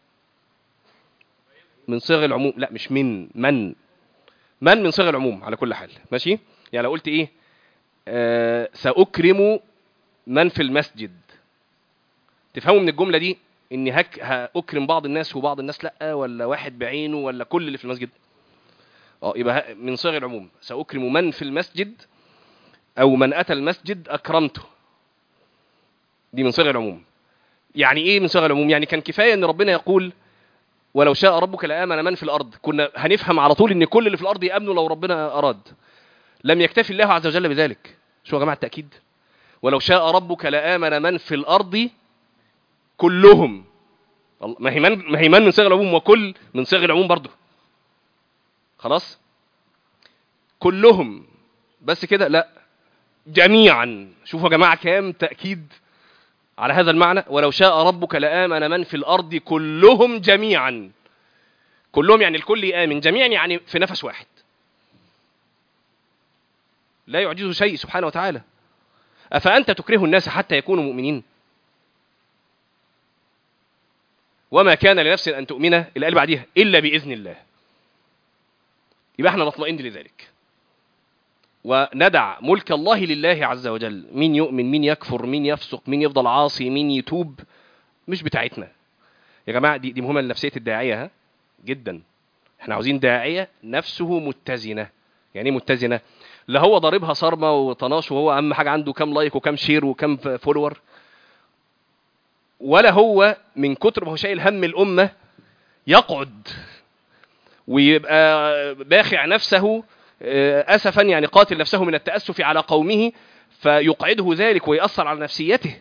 من صيغ العموم لا مش من من من من صيغ العموم على كل حال ماشي يعني لو قلت ايه آه سأكرم من في المسجد تفهموا من الجملة دي اني هك هأكرم بعض الناس وبعض الناس لا ولا واحد بعينه ولا كل اللي في المسجد اه يبقى من صيغ العموم سأكرم من في المسجد او من اتى المسجد اكرمته دي من صيغ العموم يعني ايه من صيغ العموم يعني كان كفايه ان ربنا يقول ولو شاء ربك لآمن من في الارض كنا هنفهم على طول ان كل اللي في الارض يامنوا لو ربنا اراد لم يكتفي الله عز وجل بذلك شو يا جماعه التاكيد ولو شاء ربك لآمن من في الارض كلهم ما هي من ما هي من من صيغ العموم وكل من صيغ العموم برضه خلاص كلهم بس كده لا جميعا شوفوا يا جماعه كام تاكيد على هذا المعنى ولو شاء ربك لآمن من في الأرض كلهم جميعا كلهم يعني الكل يآمن جميعا يعني في نفس واحد لا يعجزه شيء سبحانه وتعالى أفأنت تكره الناس حتى يكونوا مؤمنين وما كان لنفس أن تؤمن الآية بعديها إلا بإذن الله يبقى احنا نطمئن لذلك وندع ملك الله لله عز وجل مين يؤمن مين يكفر مين يفسق مين يفضل عاصي مين يتوب مش بتاعتنا يا جماعة دي, دي مهمة لنفسية الداعية ها جدا احنا عاوزين داعية نفسه متزنة يعني ايه متزنة لا هو ضاربها صارمة وطناش وهو أهم حاجة عنده كام لايك وكام شير وكام فولور ولا هو من كتر ما هو شايل هم الأمة يقعد ويبقى باخع نفسه أسفا يعني قاتل نفسه من التأسف على قومه فيقعده ذلك ويأثر على نفسيته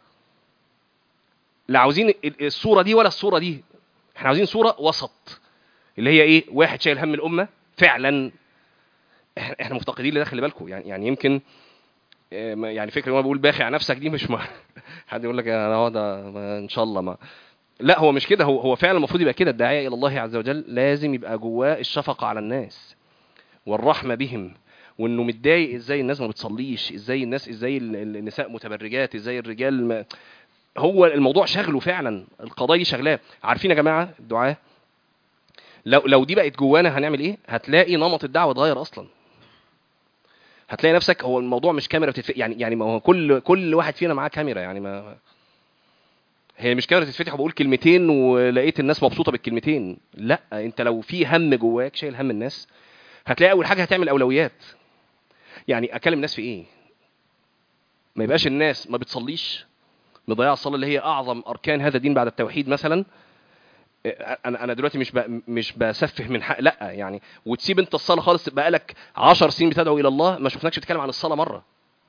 لا عاوزين الصورة دي ولا الصورة دي احنا عاوزين صورة وسط اللي هي ايه واحد شايل هم الأمة فعلا احنا مفتقدين لده خلي بالكم يعني يعني يمكن يعني فكرة وانا بقول باخع نفسك دي مش ما حد يقول لك انا هو ده ان شاء الله ما لا هو مش كده هو هو فعلا المفروض يبقى كده الداعيه الى الله عز وجل لازم يبقى جواه الشفقه على الناس والرحمه بهم وانه متضايق ازاي الناس ما بتصليش ازاي الناس ازاي النساء متبرجات ازاي الرجال ما هو الموضوع شغله فعلا القضايا شغلاه عارفين يا جماعه الدعاه لو لو دي بقت جوانا هنعمل ايه هتلاقي نمط الدعوه اتغير اصلا هتلاقي نفسك هو الموضوع مش كاميرا بتتفتح يعني يعني ما هو كل كل واحد فينا معاه كاميرا يعني ما هي مش كاميرا تتفتح وبقول كلمتين ولقيت الناس مبسوطه بالكلمتين لا انت لو في هم جواك شايل هم الناس هتلاقي اول حاجه هتعمل اولويات يعني اكلم الناس في ايه ما يبقاش الناس ما بتصليش مضيعه الصلاه اللي هي اعظم اركان هذا الدين بعد التوحيد مثلا انا انا دلوقتي مش مش بسفه من حق لا يعني وتسيب انت الصلاه خالص تبقى لك 10 سنين بتدعو الى الله ما شفناكش بتتكلم عن الصلاه مره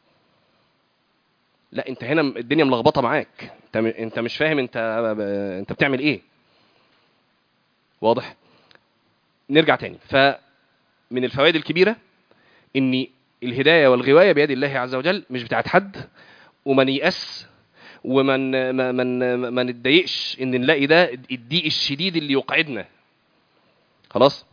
لا انت هنا الدنيا ملخبطه معاك انت انت مش فاهم انت انت بتعمل ايه واضح نرجع تاني فمن الفوائد الكبيره ان الهدايه والغوايه بيد الله عز وجل مش بتاعت حد ومن يأس ومن ما من ما نتضايقش ان نلاقي ده الضيق الشديد اللي يقعدنا خلاص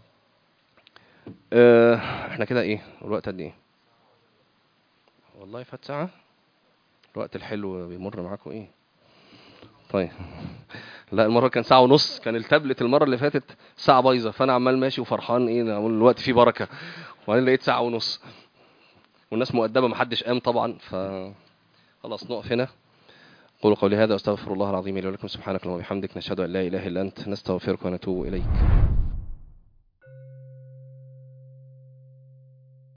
اه احنا كده ايه الوقت قد ايه والله فات ساعه الوقت الحلو بيمر معاكم ايه طيب لا المره كان ساعه ونص كان التابلت المره اللي فاتت ساعه بايظه فانا عمال ماشي وفرحان ايه اقول الوقت فيه بركه وبعدين لقيت ساعه ونص والناس مؤدبه محدش قام طبعا ف خلاص نقف هنا قولوا قولي هذا واستغفر الله العظيم لي ولكم سبحانك اللهم وبحمدك نشهد ان لا اله الا انت نستغفرك ونتوب اليك